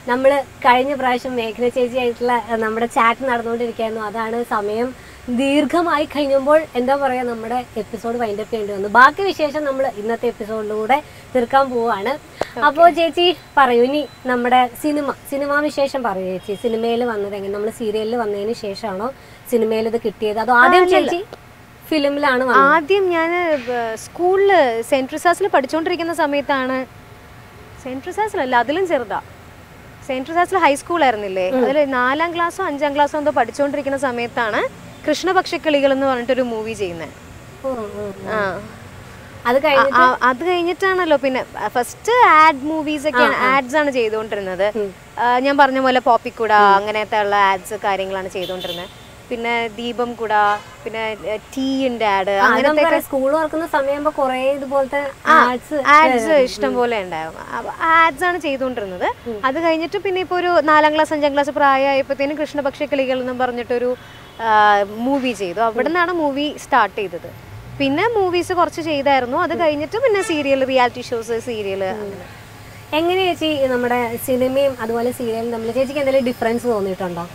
നമ്മൾ കഴിഞ്ഞ പ്രാവശ്യം മേഘന ചേച്ചി ആയിട്ടുള്ള അഹ്, നമ്മുടെ ചാറ്റ് നടന്നുകൊണ്ടിരിക്കുകയായിരുന്നു അതാണ് സമയം ദീർഘമായി കഴിഞ്ഞപ്പോൾ എന്താ പറയാ നമ്മുടെ എപ്പിസോഡ് വൈൻഡപ്പ് ചെയ്യേണ്ടി വന്നു ബാക്കി വിശേഷം നമ്മൾ ഇന്നത്തെ എപ്പിസോഡിലൂടെ തീർക്കാൻ പോവാണ് അപ്പോൾ ചേച്ചി പറയൂ ഇനി നമ്മുടെ സിനിമ സിനിമാ വിശേഷം പറയൂ ചേച്ചി സിനിമയിൽ വന്നത് എങ്ങനെ നമ്മൾ സീരിയലിൽ വന്നതിന് ശേഷമാണോ സിനിമയിൽ ഇത് കിട്ടിയത് അതോ ആദ്യം ചേച്ചി ഫിലിമിലാണ് വന്നത് ആദ്യം ഞാൻ സ്കൂളിൽ സെൻറ്റ് ട്രിസാസിൽ പഠിച്ചുകൊണ്ടിരിക്കുന്ന സമയത്താണ് സെൻറ്റ് ട്രിസാസിലല്ല അതിലും ചെറുതാ സെൻറ്റ് ട്രിസാസിൽ ഹൈസ്കൂളായിരുന്നില്ലേ അതിൽ നാലാം ക്ലാസ്സോ അഞ്ചാം ക്ലാസ്സോ എന്തോ പഠിച്ചുകൊണ്ടിരിക്കുന്ന സമയത്താണ് കൃഷ്ണപക്ഷക്കിളികൾ എന്ന് പറഞ്ഞിട്ടൊരു മൂവി ചെയ്യുന്നത് ഉം, ഉം. ആ അത് കഴിഞ്ഞ് ആ, അത് കഴിഞ്ഞിട്ടാണല്ലോ പിന്നെ ഫസ്റ്റ് ആഡ് മൂവീസ് ഒക്കെയാണ് ആഡ്സ് ആണ് ചെയ്തുകൊണ്ടിരുന്നത് ആ, ഞാൻ പറഞ്ഞ പോലെ പോപ്പിക്കുട അങ്ങനത്തെ ഉള്ള ആഡ്സ് കാര്യങ്ങളാണ് ചെയ്തുകൊണ്ടിരുന്നത് പിന്നെ ദീപം കുട പിന്നെ ടീന്റെ ആഡ് അങ്ങനത്തെ സ്കൂൾ തുറക്കുന്ന സമയമാകുമ്പോ കൊറേ ഇതുപോലത്തെ ആർട്സ് ആഡ്സ് ഇഷ്ടം പോലെ ഉണ്ടാവും ആഡ്സ് ആണ് ചെയ്തുകൊണ്ടിരുന്നത് അത് കഴിഞ്ഞിട്ട് പിന്നെ ഇപ്പോൾ ഒരു നാലാം ക്ലാസ് അഞ്ചാം ക്ലാസ് പ്രായമായപ്പോഴത്തേനും കൃഷ്ണപക്ഷ കിളികൾ എന്നും പറഞ്ഞിട്ടൊരു മൂവി ചെയ്തു അവിടെ നിന്നാണ് മൂവി സ്റ്റാർട്ട് ചെയ്തത് പിന്നെ മൂവീസ് കുറച്ച് ചെയ്തായിരുന്നു അത് കഴിഞ്ഞിട്ട് പിന്നെ സീരിയൽ റിയാലിറ്റി ഷോസ് സീരിയൽ അങ്ങനെ എങ്ങനെ ചേച്ചി നമ്മുടെ സിനിമയും അതുപോലെ സീരിയലും തമ്മിൽ ചേച്ചിക്ക് എന്തെങ്കിലും ഡിഫറൻസ് തോന്നിയിട്ടുണ്ടോ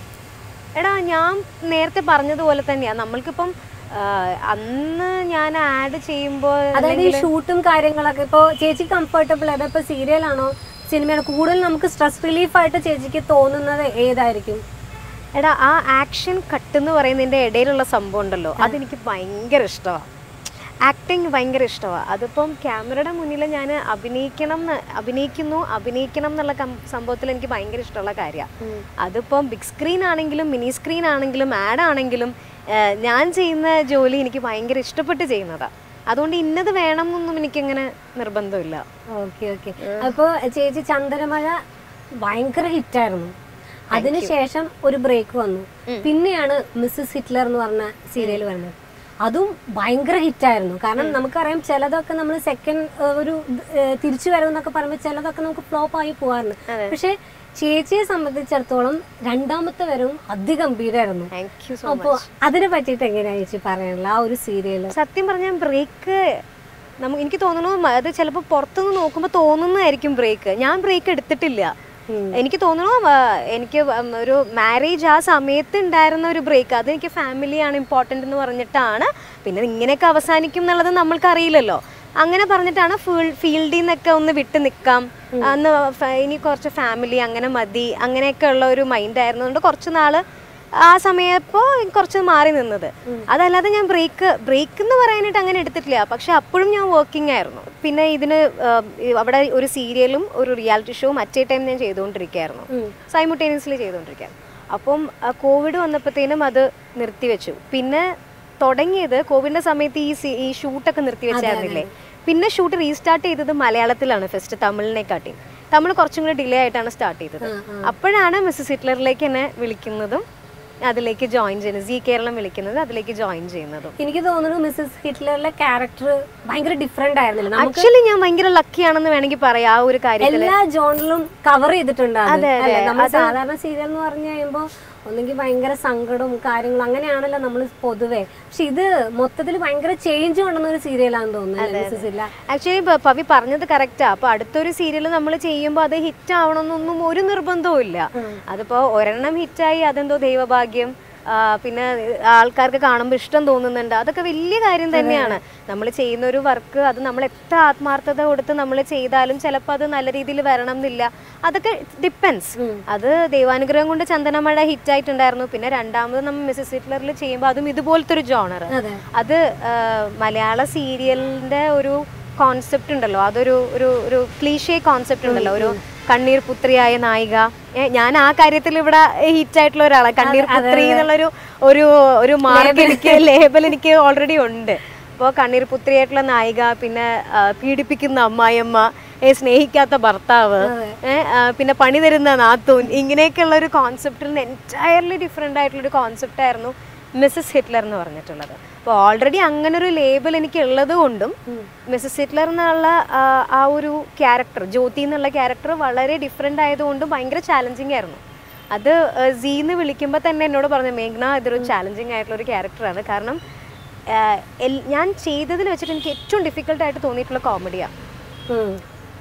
എടാ ഞാൻ നേരത്തെ പറഞ്ഞതുപോലെ തന്നെയാ നമ്മൾക്കിപ്പം ആ, അന്ന് ഞാൻ ആഡ് ചെയ്യുമ്പോൾ അതായത് ഈ ഷൂട്ടും കാര്യങ്ങളൊക്കെ ഇപ്പോ ചേച്ചി കംഫർട്ടബിൾ അതിപ്പോ സീരിയലാണോ സിനിമയാണോ കൂടുതൽ നമുക്ക് സ്ട്രെസ് റിലീഫ് ആയിട്ട് ചേച്ചിക്ക് തോന്നുന്നത് ഏതായിരിക്കും എടാ ആ ആക്ഷൻ കട്ട് എന്ന് പറയുന്നതിൻ്റെ ഇടയിലുള്ള സംഭവം ഉണ്ടല്ലോ അതെനിക്ക് ഭയങ്കര ഇഷ്ടമാണ് ആക്ടിങ് ഭയങ്കര ഇഷ്ടമാണ് അതിപ്പം ക്യാമറയുടെ മുന്നിൽ ഞാൻ അഭിനയിക്കണം എന്ന് അഭിനയിക്കുന്നു അഭിനയിക്കണം എന്നുള്ള കം- സംഭവത്തിൽ എനിക്ക് ഭയങ്കര ഇഷ്ടമുള്ള കാര്യമാണ് അതിപ്പം ബിഗ് സ്ക്രീൻ ആണെങ്കിലും മിനി സ്ക്രീൻ ആണെങ്കിലും ആഡ് ആണെങ്കിലും ഏഹ്, ഞാൻ ചെയ്യുന്ന ജോലി എനിക്ക് ഭയങ്കര ഇഷ്ടപ്പെട്ട് ചെയ്യുന്നതാണ് അതുകൊണ്ട് ഇന്നത് വേണം എന്നൊന്നും എനിക്കങ്ങനെ നിർബന്ധമില്ല ഓക്കെ ഓക്കെ അപ്പൊ ചേച്ചി ചന്ദനമഴ ഭയങ്കര ഹിറ്റായിരുന്നു അതിനുശേഷം ഒരു ബ്രേക്ക് വന്നു പിന്നെയാണ് മിസ്സസ് ഹിറ്റ്ലർ എന്ന് പറഞ്ഞ സീരിയൽ വരുന്നത് അതും ഭയങ്കര ഹിറ്റായിരുന്നു കാരണം നമുക്കറിയാം ചിലതൊക്കെ നമ്മൾ സെക്കൻഡ് ഒരു ഏഹ്, തിരിച്ചു വരുമെന്നൊക്കെ പറയുമ്പോൾ ചിലതൊക്കെ നമുക്ക് ഫ്ലോപ്പ് ആയി പോകാറുണ്ട് പക്ഷെ ചേച്ചിയെ സംബന്ധിച്ചിടത്തോളം രണ്ടാമത്തെ വരവും അതിഗംഭീരമായിരുന്നു താങ്ക് യു സോ അപ്പോൾ അതിനെ പറ്റിയിട്ട് എങ്ങനെയാണ് ചേച്ചി പറയാനുള്ള ആ ഒരു സീരിയല് സത്യം പറഞ്ഞാൽ ബ്രേക്ക് നമുക്ക് എനിക്ക് തോന്നുന്നു മ- അത് ചിലപ്പോൾ പുറത്തുനിന്ന് നോക്കുമ്പോൾ തോന്നുന്നതായിരിക്കും ബ്രേക്ക് ഞാൻ ബ്രേക്ക് എടുത്തിട്ടില്ല എനിക്ക് തോന്നുന്നു ആ, എനിക്ക് ഉം ഒരു മാരേജ് ആ സമയത്ത് ഉണ്ടായിരുന്ന ഒരു ബ്രേക്ക് അത് എനിക്ക് ഫാമിലിയാണ് ഇമ്പോർട്ടൻ്റ് എന്ന് പറഞ്ഞിട്ടാണ് പിന്നെ ഇങ്ങനെയൊക്കെ അവസാനിക്കും എന്നുള്ളത് നമ്മൾക്ക് അറിയില്ലല്ലോ അങ്ങനെ പറഞ്ഞിട്ടാണ് ഫുൾ ഫീൽഡിൽ നിന്നൊക്കെ ഒന്ന് വിട്ട് നിൽക്കാം അന്ന് ഫ- ഇനി കുറച്ച് ഫാമിലി അങ്ങനെ മതി അങ്ങനെയൊക്കെ ഉള്ള ഒരു മൈൻഡ് ആയിരുന്നതുകൊണ്ട് കുറച്ച് നാള് ആ സമയപ്പോ കുറച്ച് മാറി നിന്നത് അതല്ലാതെ ഞാൻ ബ്രേക്ക് ബ്രേക്ക് എന്ന് പറയാനായിട്ട് അങ്ങനെ എടുത്തിട്ടില്ല പക്ഷെ അപ്പോഴും ഞാൻ വർക്കിംഗ് ആയിരുന്നു പിന്നെ ഇതിന് ആ, ഈ അവിടെ ഒരു സീരിയലും ഒരു റിയാലിറ്റി ഷോവും അറ്റേ ടൈം ഞാൻ ചെയ്തുകൊണ്ടിരിക്കുകയായിരുന്നു സൈമുട്ടേനിയസ്ലി ചെയ്തുകൊണ്ടിരിക്കുകയായിരുന്നു അപ്പം കോവിഡ് വന്നപ്പോഴത്തേനും അത് നിർത്തിവെച്ചു പിന്നെ തുടങ്ങിയത് കോവിഡിന്റെ സമയത്ത് ഈ സി- ഈ ഷൂട്ടൊക്കെ നിർത്തിവെച്ചായിരുന്നില്ലേ പിന്നെ ഷൂട്ട് റീസ്റ്റാർട്ട് ചെയ്തത് മലയാളത്തിലാണ് ഫസ്റ്റ് തമിഴിനെക്കാട്ടി തമിഴ് കുറച്ചും കൂടി ഡിലേ ആയിട്ടാണ് സ്റ്റാർട്ട് ചെയ്തത് അപ്പോഴാണ് മിസ്സസ് ഹിറ്റ്ലറിലേക്ക് എന്നെ വിളിക്കുന്നതും അതിലേക്ക് ജോയിൻ ചെയ്യുന്നത് സി കേരളം വിളിക്കുന്നത് അതിലേക്ക് ജോയിൻ ചെയ്യുന്നതും എനിക്ക് തോന്നുന്നു മിസ്സസ് ഹിറ്റ്ലറിലെ ക്യാരക്ടർ ഭയങ്കര ഡിഫറെന്റ് ആയിരുന്നില്ല നമുക്ക് ആക്ച്വലി ഞാൻ ഭയങ്കര ലക്കിയാണെന്ന് വേണമെങ്കിൽ പറയാം ആ ഒരു കാര്യത്തിൽ എല്ലാ ജോണിലും കവർ ചെയ്തിട്ടുണ്ട് അത്. അല്ലേ? നമ്മൾ സാധാരണ സീരിയൽ എന്ന് പറഞ്ഞു കഴിയുമ്പോൾ ഒന്നെങ്കിൽ ഭയങ്കര സങ്കടവും കാര്യങ്ങളും അങ്ങനെയാണല്ലോ നമ്മൾ പൊതുവെ പക്ഷെ ഇത് മൊത്തത്തിൽ ഭയങ്കര ചേഞ്ച് കൊണ്ടുവന്ന ഒരു സീരിയലാണെന്ന് തോന്നുന്നു അല്ലേ, മിസ്സസ് ഹിറ്റ്ലർ? ആക്ച്വലി പവി പറഞ്ഞത് കറക്റ്റാ അപ്പൊ അടുത്തൊരു സീരിയൽ നമ്മൾ ചെയ്യുമ്പോൾ അത് ഹിറ്റ് ആവണമെന്നൊന്നും ഒരു നിർബന്ധവും ഇല്ല അതിപ്പോ ഒരെണ്ണം ഹിറ്റായി അതെന്തോ ദൈവഭാഗ്യം ആ, പിന്നെ ആൾക്കാർക്ക് കാണുമ്പോൾ ഇഷ്ടം തോന്നുന്നുണ്ട് അതൊക്കെ വലിയ കാര്യം തന്നെയാണ് നമ്മൾ ചെയ്യുന്ന ഒരു വർക്ക് അത് നമ്മൾ എത്ര ആത്മാർത്ഥത കൊടുത്ത് നമ്മൾ ചെയ്താലും ചിലപ്പോൾ അത് നല്ല രീതിയിൽ വരണം എന്നില്ല അതൊക്കെ ഡിപ്പെൻസ് അത് ദൈവാനുഗ്രഹം കൊണ്ട് ചന്ദനമഴ ഹിറ്റ് ആയിട്ടുണ്ടായിരുന്നു പിന്നെ രണ്ടാമത് നമ്മൾ മിസ്സസ് ഹിറ്റ്ലറിൽ ചെയ്യുമ്പോൾ അതും ഇതുപോലത്തെ ഒരു ജോണർ അതെ അത് ആ, മലയാള സീരിയലിന്റെ ഒരു കോൺസെപ്റ്റ് ഉണ്ടല്ലോ അതൊരു ഒരു ഒരു ക്ലീഷേ കോൺസെപ്റ്റ് ഉണ്ടല്ലോ ഒരു കണ്ണീർ പുത്രിയായ നായിക ഏ, ഞാൻ ആ കാര്യത്തിൽ ഇവിടെ ഹിറ്റ് ആയിട്ടുള്ള ഒരാളാണ് കണ്ണീർ പുത്രി എന്നുള്ളൊരു ഒരു ഒരു മാർക്ക് എനിക്ക് ലേബൽ എനിക്ക് ഓൾറെഡി ഉണ്ട് അപ്പോൾ കണ്ണീർ പുത്രിയായിട്ടുള്ള നായിക പിന്നെ ആ, പീഡിപ്പിക്കുന്ന അമ്മായിയമ്മ ഏ, സ്നേഹിക്കാത്ത ഭർത്താവ് ഏ, ആ, പിന്നെ പണി തരുന്ന നാത്തൂൻ ഇങ്ങനെയൊക്കെയുള്ള ഒരു കോൺസെപ്റ്റിൽ നിന്ന് എൻറ്റയർലി ഡിഫറെൻ്റ് ആയിട്ടുള്ള ഒരു കോൺസെപ്റ്റ് ആയിരുന്നു മിസ്സസ് ഹിറ്റ്ലർ എന്ന് പറഞ്ഞിട്ടുള്ളത് അപ്പോൾ ഓൾറെഡി അങ്ങനെ ഒരു ലേബൽ എനിക്ക് ഉള്ളത് കൊണ്ടും മിസ്സസ് ഹിറ്റ്ലർ എന്നുള്ള ആ, ആ ഒരു ക്യാരക്ടർ ജ്യോതി എന്നുള്ള ക്യാരക്ടർ വളരെ ഡിഫറെൻ്റ് ആയതുകൊണ്ടും ഭയങ്കര ചാലഞ്ചിങ് ആയിരുന്നു അത് സീന്ന് വിളിക്കുമ്പോൾ തന്നെ എന്നോട് പറഞ്ഞു മേഘ്ന ഇതൊരു ചാലഞ്ചിങ് ആയിട്ടുള്ള ഒരു ക്യാരക്ടറാണ് കാരണം ആ, എൽ- ഞാൻ ചെയ്തതിൽ വെച്ചിട്ട് എനിക്ക് ഏറ്റവും ഡിഫിക്കൽട്ടായിട്ട് തോന്നിയിട്ടുള്ള കോമഡിയാണ് ഉം.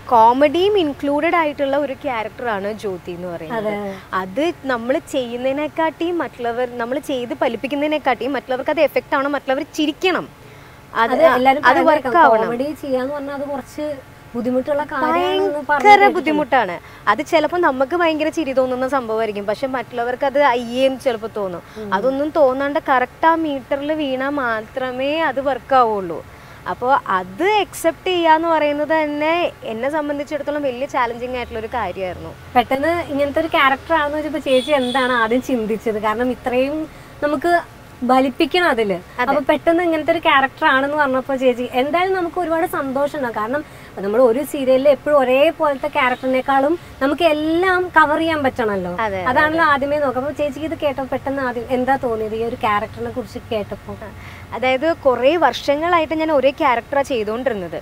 കോമഡിയും ഇൻക്ലൂഡഡ് ആയിട്ടുള്ള ഒരു ക്യാരക്ടറാണ് ജ്യോതി എന്ന് പറയുന്നത് അതെ. അത് നമ്മൾ ചെയ്യുന്നതിനെക്കാട്ടിയും മറ്റുള്ളവർ നമ്മൾ ചെയ്ത് ഫലിപ്പിക്കുന്നതിനെക്കാട്ടിയും മറ്റുള്ളവർക്ക് അത് എഫക്റ്റ് ആവണം മറ്റുള്ളവർ ചിരിക്കണം അത് അത് എല്ലാരും അത് വർക്ക് ആവണം കോമഡി ചെയ്യാന്ന് പറഞ്ഞാൽ അത് കുറച്ച് ബുദ്ധിമുട്ടുള്ള കാര്യമാണെന്ന് ഭയങ്കര ബുദ്ധിമുട്ടാണ് അത് ചിലപ്പോൾ നമുക്ക് ഭയങ്കര ചിരി തോന്നുന്ന സംഭവമായിരിക്കും പക്ഷെ മറ്റുള്ളവർക്ക് അത് അയ്യേം ചിലപ്പോൾ തോന്നും അതൊന്നും തോന്നാണ്ട് കറക്റ്റ് ആ മീറ്ററിൽ വീണാൽ മാത്രമേ അത് വർക്ക് ആവുള്ളൂ അപ്പോൾ അത് അക്സെപ്റ്റ് ചെയ്യാന്ന് പറയുന്നത് തന്നെ എന്നെ സംബന്ധിച്ചിടത്തോളം വലിയ ചാലഞ്ചിങ് ആയിട്ടുള്ള ഒരു കാര്യമായിരുന്നു പെട്ടെന്ന് ഇങ്ങനത്തെ ഒരു ക്യാരക്ടർ ആണെന്ന് വെച്ചപ്പോ ചേച്ചി എന്താണ് ആദ്യം ചിന്തിച്ചത് കാരണം ഇത്രയും നമുക്ക് ബലിപ്പിക്കണം അതില് അപ്പൊ പെട്ടെന്ന് ഇങ്ങനത്തെ ഒരു ക്യാരക്ടർ ആണെന്ന് പറഞ്ഞപ്പോ ചേച്ചി എന്തായാലും നമുക്ക് ഒരുപാട് സന്തോഷമുണ്ടാവും കാരണം നമ്മൾ ഒരു സീരിയലിൽ എപ്പോഴും ഒരേപോലത്തെ ക്യാരക്ടറിനേക്കാളും നമുക്ക് എല്ലാം കവർ ചെയ്യാൻ പറ്റണല്ലോ അതെ, അതാണല്ലോ ആദ്യമേ നോക്കാം അപ്പൊ ചേച്ചിക്ക് ഇത് കേട്ടോ പെട്ടെന്ന് ആദ്യം എന്താ തോന്നിയത് ഈ ഒരു ക്യാരക്ടറിനെ കുറിച്ച് കേട്ടപ്പോ അതായത് കുറേ വർഷങ്ങളായിട്ട് ഞാൻ ഒരേ ക്യാരക്ടറാണ് ചെയ്തുകൊണ്ടിരുന്നത്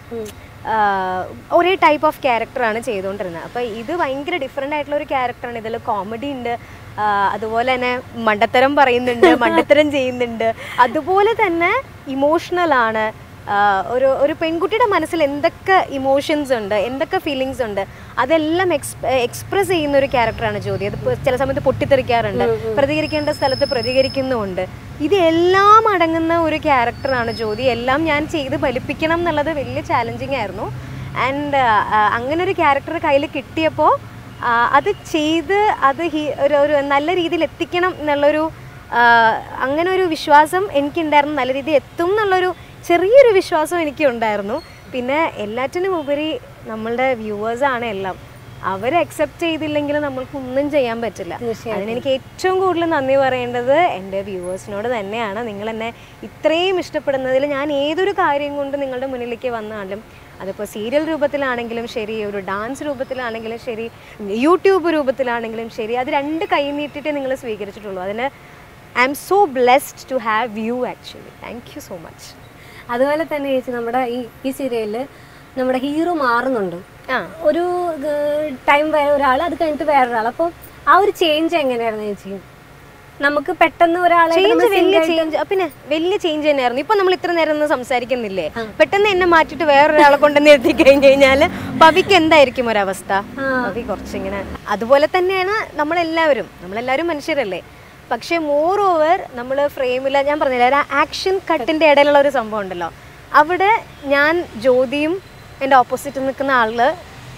ആഹ് ഒരേ ടൈപ്പ് ഓഫ് ക്യാരക്ടറാണ് ചെയ്തുകൊണ്ടിരുന്നത് അപ്പോൾ ഇത് ഭയങ്കര ഡിഫറെൻ്റ് ആയിട്ടുള്ള ഒരു ക്യാരക്ടറാണ് ഇതിൽ കോമഡി ഉണ്ട് ആഹ് അതുപോലെ തന്നെ മണ്ടത്തരം പറയുന്നുണ്ട് മണ്ടത്തരം ചെയ്യുന്നുണ്ട് അതുപോലെ തന്നെ ഇമോഷണൽ ആണ് ആഹ് ഒരു ഒരു പെൺകുട്ടിയുടെ മനസ്സിൽ എന്തൊക്കെ ഇമോഷൻസ് ഉണ്ട് എന്തൊക്കെ ഫീലിങ്സ് ഉണ്ട് അതെല്ലാം എക്സ് എക്സ്പ്രസ് ചെയ്യുന്ന ഒരു ക്യാരക്ടറാണ് ജ്യോതി അത് ഇപ്പൊ ചില സമയത്ത് പൊട്ടിത്തെറിക്കാറുണ്ട് പ്രതികരിക്കേണ്ട സ്ഥലത്ത് പ്രതികരിക്കുന്നുമുണ്ട് ഇതെല്ലാം അടങ്ങുന്ന ഒരു ക്യാരക്ടറാണ് ജ്യോതി എല്ലാം ഞാൻ ചെയ്ത് ഫലിപ്പിക്കണം എന്നുള്ളത് വലിയ ചാലഞ്ചിങ് ആയിരുന്നു ആൻഡ് അങ്ങനെ ഒരു ക്യാരക്ടർ കയ്യിൽ കിട്ടിയപ്പോൾ അത് ചെയ്ത് അത് ഹി- ഒരു ഒരു നല്ല രീതിയിൽ എത്തിക്കണം എന്നുള്ളൊരു ആ, അങ്ങനെ ഒരു വിശ്വാസം എനിക്കുണ്ടായിരുന്നു നല്ല രീതിയിൽ എത്തും എന്നുള്ളൊരു ചെറിയൊരു വിശ്വാസം എനിക്ക് ഉണ്ടായിരുന്നു പിന്നെ എല്ലാറ്റിനും ഉപരി നമ്മളുടെ വ്യൂവേഴ്സാണ് എല്ലാം അവർ അക്സെപ്റ്റ് ചെയ്തില്ലെങ്കിൽ നമ്മൾക്കൊന്നും ചെയ്യാൻ പറ്റില്ല തീർച്ചയായും. അതിന് എനിക്ക് ഏറ്റവും കൂടുതൽ നന്ദി പറയേണ്ടത് എൻ്റെ വ്യൂവേഴ്സിനോട് തന്നെയാണ് നിങ്ങൾ എന്നെ ഇത്രയും ഇഷ്ടപ്പെടുന്നതിൽ ഞാൻ ഏതൊരു കാര്യം കൊണ്ട് നിങ്ങളുടെ മുന്നിലേക്ക് വന്നാലും അതിപ്പോൾ സീരിയൽ രൂപത്തിലാണെങ്കിലും ശരി ഒരു ഡാൻസ് രൂപത്തിലാണെങ്കിലും ശരി യൂട്യൂബ് രൂപത്തിലാണെങ്കിലും ശരി അത് രണ്ട് കൈ നീട്ടിയിട്ടേ നിങ്ങൾ സ്വീകരിച്ചിട്ടുള്ളൂ അതിന് I am so blessed to have you actually thank you so much അതുപോലെ തന്നെ ചേച്ചി നമ്മുടെ ഈ ഈ സീരിയലില് നമ്മുടെ ഹീറോ മാറുന്നുണ്ട് ആ ഒരു ടൈം വരെ ഒരാൾ അത് കഴിഞ്ഞിട്ട് വേറൊരാൾ അപ്പോൾ ആ ഒരു ചേഞ്ച് എങ്ങനെയായിരുന്നു ചേച്ചി നമുക്ക് പെട്ടെന്ന് ഒരാളെ ചേഞ്ച് വലിയ ചേഞ്ച് പിന്നെ വലിയ ചേഞ്ച് തന്നെയായിരുന്നു ഇപ്പൊ നമ്മൾ ഇത്ര നേരം ഒന്നും സംസാരിക്കുന്നില്ലേ പെട്ടെന്ന് എന്നെ മാറ്റിട്ട് വേറൊരാളെ കൊണ്ടുവന്ന് എത്തി കഴിഞ്ഞു കഴിഞ്ഞാല് പവിക്ക് എന്തായിരിക്കും ഒരവസ്ഥ പവി കുറച്ചിങ്ങനെ അതുപോലെ തന്നെയാണ് നമ്മളെല്ലാവരും നമ്മളെല്ലാവരും മനുഷ്യരല്ലേ പക്ഷെ മോർ ഓവർ നമ്മൾ ഫ്രെയിമിൽ ഞാൻ പറഞ്ഞില്ല ഒരു ആക്ഷൻ കട്ടിന്റെ ഇടയിലുള്ള ഒരു സംഭവം ഉണ്ടല്ലോ അവിടെ ഞാൻ ജ്യോതിയും എൻ്റെ ഓപ്പോസിറ്റ് നിൽക്കുന്ന ആള്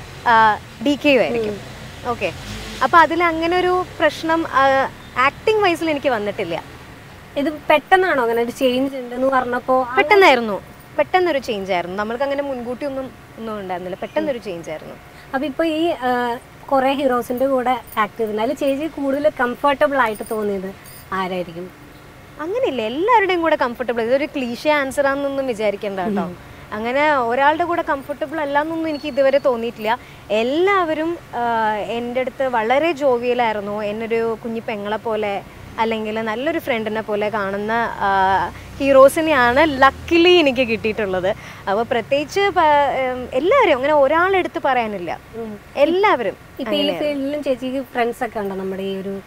ഡി കെ ആയിരിക്കും ഓക്കെ അപ്പൊ അതിൽ അങ്ങനെ ഒരു പ്രശ്നം ആക്ടിങ് വൈസിൽ എനിക്ക് വന്നിട്ടില്ല ഇത് പെട്ടെന്നാണോ അങ്ങനെ ഒരു ചേഞ്ച് ഉണ്ടെന്ന് പറഞ്ഞപ്പോ പെട്ടെന്നായിരുന്നു പെട്ടെന്നൊരു ചേഞ്ച് ആയിരുന്നു നമ്മൾക്ക് അങ്ങനെ മുൻകൂട്ടി ഒന്നും ഒന്നും ഉണ്ടായിരുന്നില്ല പെട്ടെന്നൊരു ചേഞ്ച് ആയിരുന്നു അപ്പൊ ഇപ്പൊ ഈ കുറെ ഹീറോസിന്റെ കൂടെ ആക്ട് ചെയ്തിട്ടുണ്ട് അതിൽ ചേച്ചി കൂടുതൽ കംഫർട്ടബിൾ ആയിട്ട് തോന്നിയത് ആരായിരിക്കും അങ്ങനെയില്ല എല്ലാവരുടെയും കൂടെ കംഫർട്ടബിൾ ഇതൊരു ക്ലീഷ ആൻസർ ആണെന്നൊന്നും വിചാരിക്കേണ്ട കേട്ടോ അങ്ങനെ ഒരാളുടെ കൂടെ കംഫർട്ടബിൾ അല്ല എന്നൊന്നും എനിക്ക് ഇതുവരെ തോന്നിയിട്ടില്ല എല്ലാവരും ആഹ്, എൻ്റെ അടുത്ത് വളരെ ജോവിയലായിരുന്നു എന്നൊരു കുഞ്ഞി പെങ്ങളെ പോലെ അല്ലെങ്കിൽ നല്ലൊരു ഫ്രണ്ടിനെ പോലെ കാണുന്ന ആഹ്, ഹീറോസിനെയാണ് ലക്കിലി എനിക്ക് കിട്ടിയിട്ടുള്ളത് അപ്പോൾ പ്രത്യേകിച്ച് പ- ഉം, എല്ലാവരും അങ്ങനെ ഒരാളെടുത്ത് പറയാനില്ല എല്ലാവരും ഇപ്പൊ ഈ ഫീൽഡിലും ചേച്ചിക്ക് ഫ്രണ്ട്സ് ഒക്കെ ഉണ്ടോ നമ്മുടെ ഈ ഒരു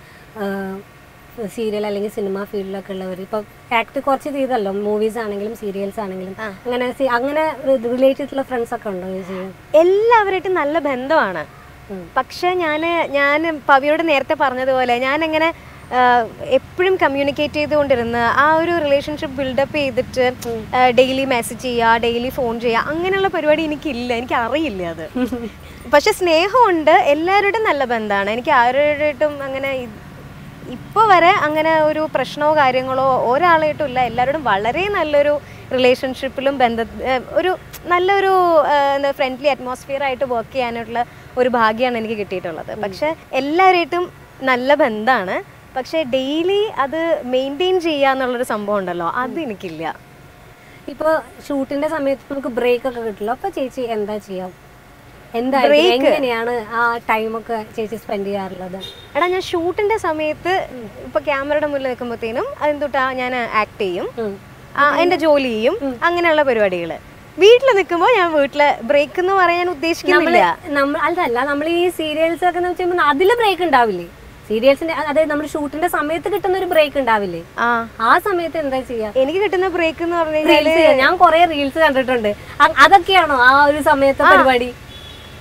സീരിയൽ അല്ലെങ്കിൽ സിനിമ ഫീൽഡിലൊക്കെ ഉള്ളവർ ഇപ്പൊ ആക്ട് കുറച്ച് ചെയ്തല്ലോ മൂവീസ് ആണെങ്കിലും സീരിയൽസ് ആണെങ്കിലും അങ്ങനെ സി- അങ്ങനെ റിലേറ്റ് ചെയ്തിട്ടുള്ള ഫ്രണ്ട്സ് ഒക്കെ ഉണ്ടോ ചേച്ചി എല്ലാവരായിട്ടും നല്ല ബന്ധമാണ് പക്ഷെ ഞാൻ ഞാൻ പവിയോട് നേരത്തെ പറഞ്ഞതുപോലെ ഞാൻ എങ്ങനെ എപ്പോഴും കമ്മ്യൂണിക്കേറ്റ് ചെയ്തുകൊണ്ടിരുന്ന് ആ ഒരു റിലേഷൻഷിപ്പ് ബിൽഡപ്പ് ചെയ്തിട്ട് ഡെയിലി മെസ്സേജ് ചെയ്യുക ഡെയിലി ഫോൺ ചെയ്യുക അങ്ങനെയുള്ള പരിപാടി എനിക്കില്ല എനിക്ക് അറിയില്ല അത് പക്ഷെ സ്നേഹമുണ്ട് എല്ലാവരുടെയും നല്ല ബന്ധമാണ് എനിക്ക് ആരുടെയിട്ടും അങ്ങനെ ഇത് ഇപ്പോൾ വരെ അങ്ങനെ ഒരു പ്രശ്നമോ കാര്യങ്ങളോ ഒരാളായിട്ടും ഇല്ല എല്ലാവരോടും വളരെ നല്ലൊരു റിലേഷൻഷിപ്പിലും ബന്ധ ഏഹ് ഒരു നല്ലൊരു ഏഹ് എന്താ ഫ്രണ്ട്ലി അറ്റ്മോസ്ഫിയർ ആയിട്ട് വർക്ക് ചെയ്യാനായിട്ടുള്ള ഒരു ഭാഗ്യമാണ് എനിക്ക് കിട്ടിയിട്ടുള്ളത് പക്ഷെ എല്ലാവരായിട്ടും നല്ല ബന്ധമാണ് പക്ഷെ ഡെയിലി അത് മെയിൻറ്റെയിൻ ചെയ്യുക എന്നുള്ളൊരു സംഭവം ഉണ്ടല്ലോ അത് എനിക്കില്ല ഇപ്പൊ ഷൂട്ടിന്റെ സമയത്ത് നമുക്ക് ബ്രേക്ക് ഒക്കെ കിട്ടില്ല അപ്പൊ ചേച്ചി എന്താ ചെയ്യാം എന്തായാലും എങ്ങനെയാണ് ആ ടൈമൊക്കെ ചേച്ചി സ്പെൻഡ് ചെയ്യാറുള്ളത് എടാ ഞാൻ ഷൂട്ടിന്റെ സമയത്ത് ഇപ്പൊ ക്യാമറയുടെ മുന്നിൽ നിൽക്കുമ്പോഴത്തേനും അതെന്തൊട്ടാ ഞാൻ ആക്ട് ചെയ്യും ഉം. ആ, എന്റെ ജോലി ചെയ്യും അങ്ങനെയുള്ള പരിപാടികൾ വീട്ടിൽ നിൽക്കുമ്പോൾ ഞാൻ വീട്ടില് ബ്രേക്ക് എന്ന് പറയാൻ ഉദ്ദേശിക്കുന്നില്ല നമ്മൾ അതല്ല നമ്മൾ ഈ സീരിയൽസ് ഒക്കെ വെച്ചുമ്പോൾ അതില് ബ്രേക്ക് ഉണ്ടാവില്ലേ സീരിയൽസിന്റെ അതായത് നമ്മൾ ഷൂട്ടിന്റെ സമയത്ത് കിട്ടുന്ന ഒരു ബ്രേക്ക് ഉണ്ടാവില്ലേ ആ ആ സമയത്ത് എന്താ ചെയ്യാ എനിക്ക് കിട്ടുന്ന ബ്രേക്ക് എന്ന് പറഞ്ഞു കഴിഞ്ഞാൽ റീൽസ് ഞാൻ കൊറേ റീൽസ് കണ്ടിട്ടുണ്ട് അ- അതൊക്കെയാണോ ആ ഒരു സമയത്തെ പരിപാടി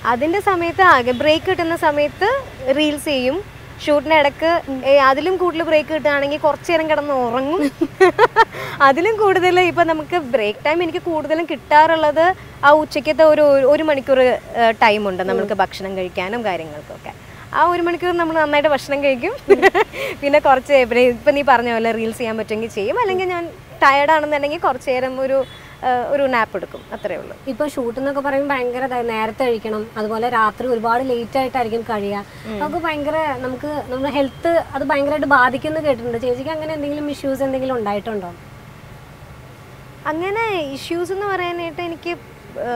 അതിൻ്റെ സമയത്ത് ആകെ ബ്രേക്ക് കിട്ടുന്ന സമയത്ത് റീൽസ് ചെയ്യും ഷൂട്ടിന് ഇടക്ക് ഏ, അതിലും കൂടുതൽ ബ്രേക്ക് കിട്ടുകയാണെങ്കിൽ കുറച്ച് നേരം കിടന്ന് ഉറങ്ങും അതിലും കൂടുതൽ ഇപ്പം നമുക്ക് ബ്രേക്ക് ടൈം എനിക്ക് കൂടുതലും കിട്ടാറുള്ളത് ആ ഉച്ചയ്ക്കത്തെ ഒരു ഒരു മണിക്കൂർ ടൈമുണ്ട് നമുക്ക് ഭക്ഷണം കഴിക്കാനും കാര്യങ്ങൾക്കൊക്കെ ആ ഒരു മണിക്കൂർ നമ്മൾ നന്നായിട്ട് ഭക്ഷണം കഴിക്കും പിന്നെ കുറച്ച് പിന്നെ ഇപ്പം നീ പറഞ്ഞ പോലെ റീൽസ് ചെയ്യാൻ പറ്റുമെങ്കിൽ ചെയ്യും അല്ലെങ്കിൽ ഞാൻ ടയർഡാണെന്നുണ്ടെങ്കിൽ കുറച്ച് നേരം ഒരു ആ, ഒരു നാപ്പ് എടുക്കും അത്രേ ഉള്ളൂ ഇപ്പൊ ഷൂട്ട് എന്നൊക്കെ പറയുമ്പോൾ ഭയങ്കര ഇതാ- നേരത്തെ കഴിക്കണം അതുപോലെ രാത്രി ഒരുപാട് ലേറ്റ് ആയിട്ടായിരിക്കും കഴിയുക അതൊക്കെ ഭയങ്കര നമുക്ക് നമ്മുടെ ഹെൽത്ത് അത് ഭയങ്കരമായിട്ട് ബാധിക്കുന്നു കേട്ടിട്ടുണ്ട് ചേച്ചിക്ക് അങ്ങനെ എന്തെങ്കിലും ഇഷ്യൂസ് എന്തെങ്കിലും ഉണ്ടായിട്ടുണ്ടോ അങ്ങനെ ഇഷ്യൂസ് എന്ന് പറയാനായിട്ട് എനിക്ക് ആ,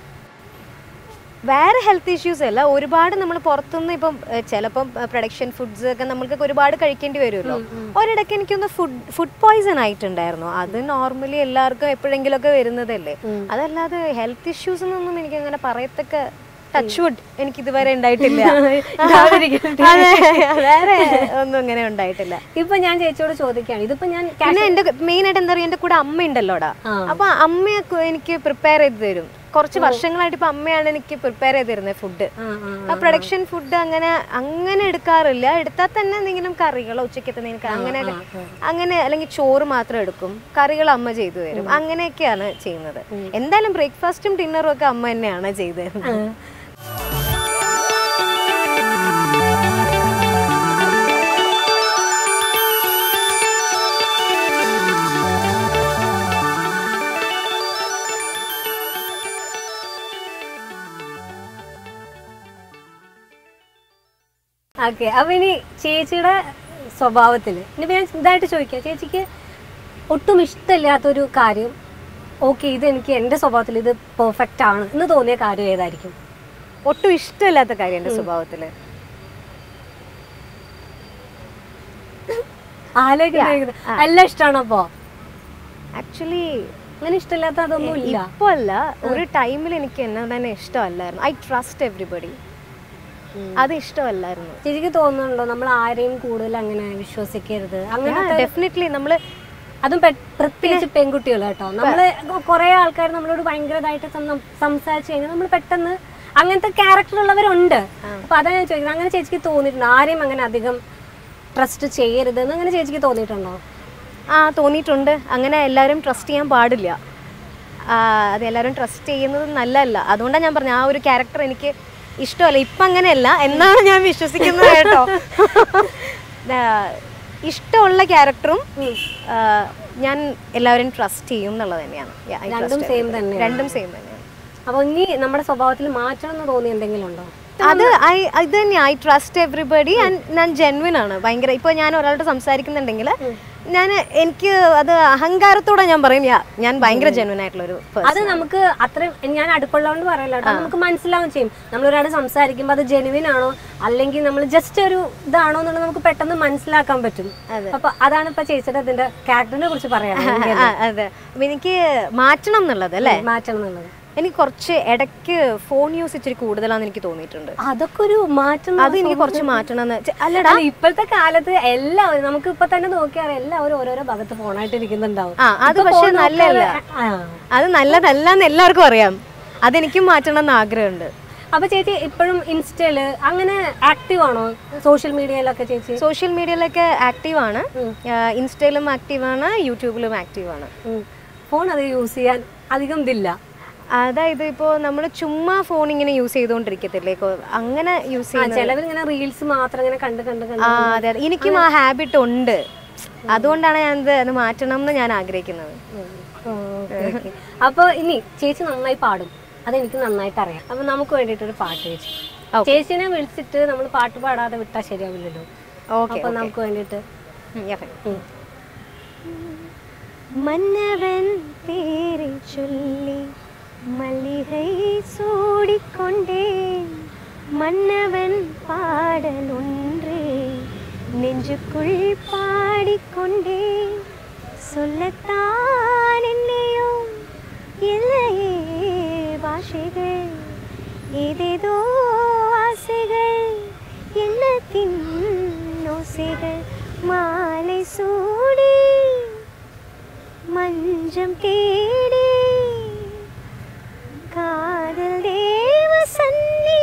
വേറെ ഹെൽത്ത് ഇഷ്യൂസ് അല്ല ഒരുപാട് നമ്മൾ പുറത്തുനിന്ന് ഇപ്പം ഏ, ചിലപ്പം പ്രൊഡക്ഷൻ ഫുഡ്സ് ഒക്കെ നമ്മൾക്ക് ഒരുപാട് കഴിക്കേണ്ടി വരുമല്ലോ ഒരിടയ്ക്ക് എനിക്കൊന്ന് ഫുഡ് ഫുഡ് പോയ്സൺ ആയിട്ടുണ്ടായിരുന്നു അത് നോർമലി എല്ലാവർക്കും എപ്പോഴെങ്കിലുമൊക്കെ വരുന്നതല്ലേ അതല്ലാതെ ഹെൽത്ത് ഇഷ്യൂസ് എന്നൊന്നും എനിക്ക് അങ്ങനെ പറയത്തക്ക ടച്ച് വുഡ് എനിക്ക് ഇതുവരെ ഉണ്ടായിട്ടില്ല അതെ, വേറെ ഒന്നും ഇങ്ങനെ ഉണ്ടായിട്ടില്ല ഇപ്പൊ ഞാൻ ചേച്ചിയോട് ചോദിക്കുകയാണ് ഇതിപ്പോ ഞാൻ പിന്നെ എന്റെ മെയിൻ ആയിട്ട് എന്താ പറയുക എന്റെ കൂടെ അമ്മ ഉണ്ടല്ലോടാ ആ. അപ്പൊ അമ്മയൊക്കെ എനിക്ക് പ്രിപ്പയർ ചെയ്ത് തരും കുറച്ച് വർഷങ്ങളായിട്ട് ഇപ്പൊ അമ്മയാണ് എനിക്ക് പ്രിപ്പയർ ചെയ്ത് തരുന്നത് ഫുഡ് ആ, ആ, ആ പ്രൊഡക്ഷൻ ഫുഡ് അങ്ങനെ അങ്ങനെ എടുക്കാറില്ല എടുത്താൽ തന്നെ എന്തെങ്കിലും കറികളോ ഉച്ചക്കത്തെ എന്തെങ്കിലും അങ്ങനെ അങ്ങനെ അല്ലെങ്കിൽ ചോറ് മാത്രം എടുക്കും കറികൾ അമ്മ ചെയ്തു തരും അങ്ങനെയൊക്കെയാണ് ചെയ്യുന്നത് എന്തായാലും ബ്രേക്ക്ഫാസ്റ്റും ഡിന്നറും ഒക്കെ അമ്മ തന്നെയാണ് ചെയ്തു തരുന്നത് ഓക്കെ അപ്പൊ ഇനി ചേച്ചിയുടെ സ്വഭാവത്തില് ഇനിയിപ്പോ ഞാൻ ഇതായിട്ട് ചോദിക്കാം ചേച്ചിക്ക് ഒട്ടും ഇഷ്ടമില്ലാത്തൊരു കാര്യം ഓക്കെ ഇത് എനിക്ക് എൻ്റെ സ്വഭാവത്തിൽ ഇത് പെർഫെക്റ്റ് ആണ് എന്ന് തോന്നിയ കാര്യം ഏതായിരിക്കും ഒട്ടും ഇഷ്ടമില്ലാത്ത കാര്യം എന്റെ സ്വഭാവത്തില് ആലോചിക്കുന്നത് എല്ലാം ഇഷ്ടമാണോ അപ്പോ ആക്ച്വലി അങ്ങനെ ഇഷ്ടമില്ലാത്ത അതൊന്നും ഇല്ല ഇപ്പൊ അല്ല ഒരു ടൈമിൽ എനിക്ക് എന്നെ തന്നെ ഇഷ്ടമല്ലായിരുന്നു ഐ ട്രസ്റ്റ് എവ്രിബഡി അത് ഇഷ്ടമല്ലായിരുന്നു ചേച്ചിക്ക് തോന്നുന്നുണ്ടോ നമ്മൾ ആരെയും കൂടുതൽ അങ്ങനെ വിശ്വസിക്കരുത് അങ്ങനെ ഡെഫിനറ്റ്ലി നമ്മള് അതും പെ- പ്രത്യേകിച്ച് പെൺകുട്ടികൾ കേട്ടോ നമ്മള് കുറെ ആൾക്കാർ നമ്മളോട് ഭയങ്കരതായിട്ട് സം- സംസാരിച്ചു കഴിഞ്ഞാൽ നമ്മൾ പെട്ടെന്ന് അങ്ങനത്തെ ക്യാരക്ടർ ഉള്ളവരുണ്ട് അപ്പൊ അതാ ഞാൻ ചോദിക്കുന്നത് അങ്ങനെ ചേച്ചിക്ക് തോന്നിയിട്ടുണ്ടോ ആരെയും അങ്ങനെ അധികം ട്രസ്റ്റ് ചെയ്യരുത് എന്ന് അങ്ങനെ ചേച്ചിക്ക് തോന്നിയിട്ടുണ്ടോ ആ തോന്നിയിട്ടുണ്ട് അങ്ങനെ എല്ലാവരും ട്രസ്റ്റ് ചെയ്യാൻ പാടില്ല ആ, അത് എല്ലാവരും ട്രസ്റ്റ് ചെയ്യുന്നത് നല്ലതല്ല അതുകൊണ്ടാണ് ഞാൻ പറഞ്ഞത് ആ ഒരു ക്യാരക്ടർ എനിക്ക് ഇഷ്ടമല്ല ഇപ്പം അങ്ങനെയല്ല എന്നാണ് ഞാൻ വിശ്വസിക്കുന്നത് കേട്ടോ ആ, ഇഷ്ടമുള്ള ക്യാരക്ടറും ഞാൻ എല്ലാവരും ട്രസ്റ്റ് ചെയ്യും എന്നുള്ളത് തന്നെയാണ് Yeah, I രണ്ടും trust സെയിം everybody. തന്നെ രണ്ടും സെയിം തന്നെയാണ് അപ്പൊ ഇനി നമ്മുടെ സ്വഭാവത്തിൽ മാറ്റണം എന്ന് തോന്നി എന്തെങ്കിലും ഉണ്ടോ അത് ഐ ഇത് തന്നെ ഐ ട്രസ്റ്റ് എവറിബഡി ഞാൻ ജെന്വിൻ ആണ് ഭയങ്കര ഇപ്പോൾ ഞാൻ ഒരാളോട് സംസാരിക്കുന്നുണ്ടെങ്കിൽ ഞാൻ എനിക്ക് അത് അഹങ്കാരത്തോടെ ഞാൻ പറയും "Yeah, ഞാൻ ഭയങ്കര ജെന്വിൻ ആയിട്ടുള്ള ഒരു അത് നമുക്ക് അത്രയും ഞാൻ അടുപ്പുള്ളതുകൊണ്ട് പറയല്ല കേട്ടോ നമുക്ക് മനസ്സിലാവും ചെയ്യും നമ്മൾ ഒരാൾ സംസാരിക്കുമ്പോൾ അത് ജെനുവിൻ ആണോ അല്ലെങ്കിൽ നമ്മൾ ജസ്റ്റ് ഒരു ഇതാണോ എന്നുള്ളത് നമുക്ക് പെട്ടെന്ന് മനസ്സിലാക്കാൻ പറ്റും അപ്പൊ അതാണ് ഇപ്പൊ ചേച്ചിയുടെ അതിന്റെ ക്യാരക്ടറിനെ കുറിച്ച് പറയാം അതെ അപ്പൊ എനിക്ക് മാറ്റണം എന്നുള്ളത് അല്ലേ മാറ്റണം എന്നുള്ളത് എനിക്ക് കുറച്ച് ഇടയ്ക്ക് ഫോൺ യൂസ് ഇച്ചിരി കൂടുതലാന്ന് എനിക്ക് തോന്നിയിട്ടുണ്ട് അതൊക്കെ ഒരു മാറ്റം അത് എനിക്ക് കുറച്ച് മാറ്റണം എന്ന് ചെ- അല്ലടാ അല്ല ഇപ്പോഴത്തെ കാലത്ത് എല്ലാവരും നമുക്ക് ഇപ്പൊ തന്നെ നോക്കിയാൽ എല്ലാവരും ഓരോരോ ഭാഗത്ത് ഫോണായിട്ട് ഇരിക്കുന്നുണ്ടാവും ആ അത് ഇപ്പൊ പക്ഷെ phone നല്ലതല്ല നോക്കാതെ- ആ. അത് നല്ലതല്ല എന്ന് എല്ലാവർക്കും അറിയാം അതെനിക്കും മാറ്റണം എന്ന് ആഗ്രഹമുണ്ട് അപ്പൊ ചേച്ചി ഇപ്പോഴും ഇൻസ്റ്റയില് അങ്ങനെ ആക്റ്റീവ് ആണോ സോഷ്യൽ മീഡിയയിലൊക്കെ ചേച്ചി സോഷ്യൽ മീഡിയയിലൊക്കെ ആക്റ്റീവാണ് ഇൻസ്റ്റയിലും ആക്റ്റീവാണ് യൂട്യൂബിലും ആക്റ്റീവാണ് ഫോൺ അത് യൂസ് ചെയ്യാൻ അധികം ഇതില്ല അതായത് ഇപ്പോൾ നമ്മൾ ചുമ്മാ ഫോൺ ഇങ്ങനെ യൂസ് ചെയ്തുകൊണ്ടിരിക്കത്തില്ലേ കൊ- അങ്ങനെ യൂസ് ആ ചെയ്യുന്ന ചിലവർ ഇങ്ങനെ റീൽസ് മാത്രം ഇങ്ങനെ കണ്ട് കണ്ട് കണ്ട് ആ അതെ അതെ എനിക്കും ആ ഹാബിറ്റ് ഉണ്ട് അതുകൊണ്ടാണ് ഞാൻ ഇത് അത് മാറ്റണം എന്ന് ഞാൻ ആഗ്രഹിക്കുന്നത് അപ്പൊ ഇനി ചേച്ചി നന്നായി പാടും അതെനിക്ക് നന്നായിട്ട് അറിയാം അപ്പൊ നമുക്ക് വേണ്ടിയിട്ടൊരു പാട്ട് ചേച്ചി ചേച്ചിനെ വിളിച്ചിട്ട് നമ്മൾ പാട്ട് പാടാതെ വിട്ടാൽ ശരിയാവില്ലല്ലോ ഓക്കെ അപ്പൊ നമുക്ക് വേണ്ടിയിട്ട് ഉം. மன்னவன் பேரை சொல்லி மல்லிகை சூடிக்கொண்டேன் மன்னவன் பாடல் ஒன்று நெஞ்சுக்குள் பாடிக்கொண்டேன் சொல்லத்தான் என்னையோ இல்லையே பாஷைகள் ஏதேதோ ஆசைகள் எண்ணத்தின் ஓசைகள் மாலை சூடி மஞ்சம் தேடி காதல் தேவ சந்நிதி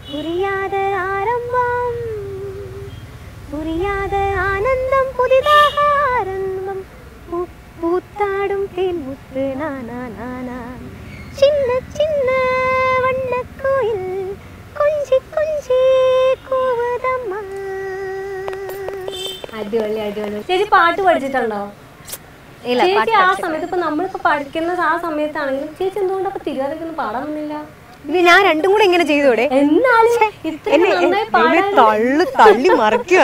புரியாத ஆரம்பம் புரியாத ஆனந்தம் புதிதாக ஆரம்பம் பூ- பூத்தாடும் தேன் முத்து நானா நானா சின்ன சின்ன வண்ண கோயில் கொஞ்சி கொஞ்சி கூவுதம்மா അടിപൊളി അടിപൊളി ചേച്ചി പാട്ട് പഠിച്ചിട്ടുണ്ടോ ഇല്ല ചേച്ചി ആ സമയത്ത് ഇപ്പൊ നമ്മളിപ്പോ പഠിക്കുന്ന ആ സമയത്താണെങ്കിലും ചേച്ചി എന്തുകൊണ്ട് അപ്പൊ തിരുവാതിരക്കൊന്നും പാടാൻ വന്നില്ല ഇത് ഞാൻ രണ്ടും കൂടെ എങ്ങനെ ചെയ്തോടെ എന്നാലും ഇത്രയും എന്നെ നന്നായി എന്നെ പാടാൻ തള്ളു തള്ളി മറിക്കുക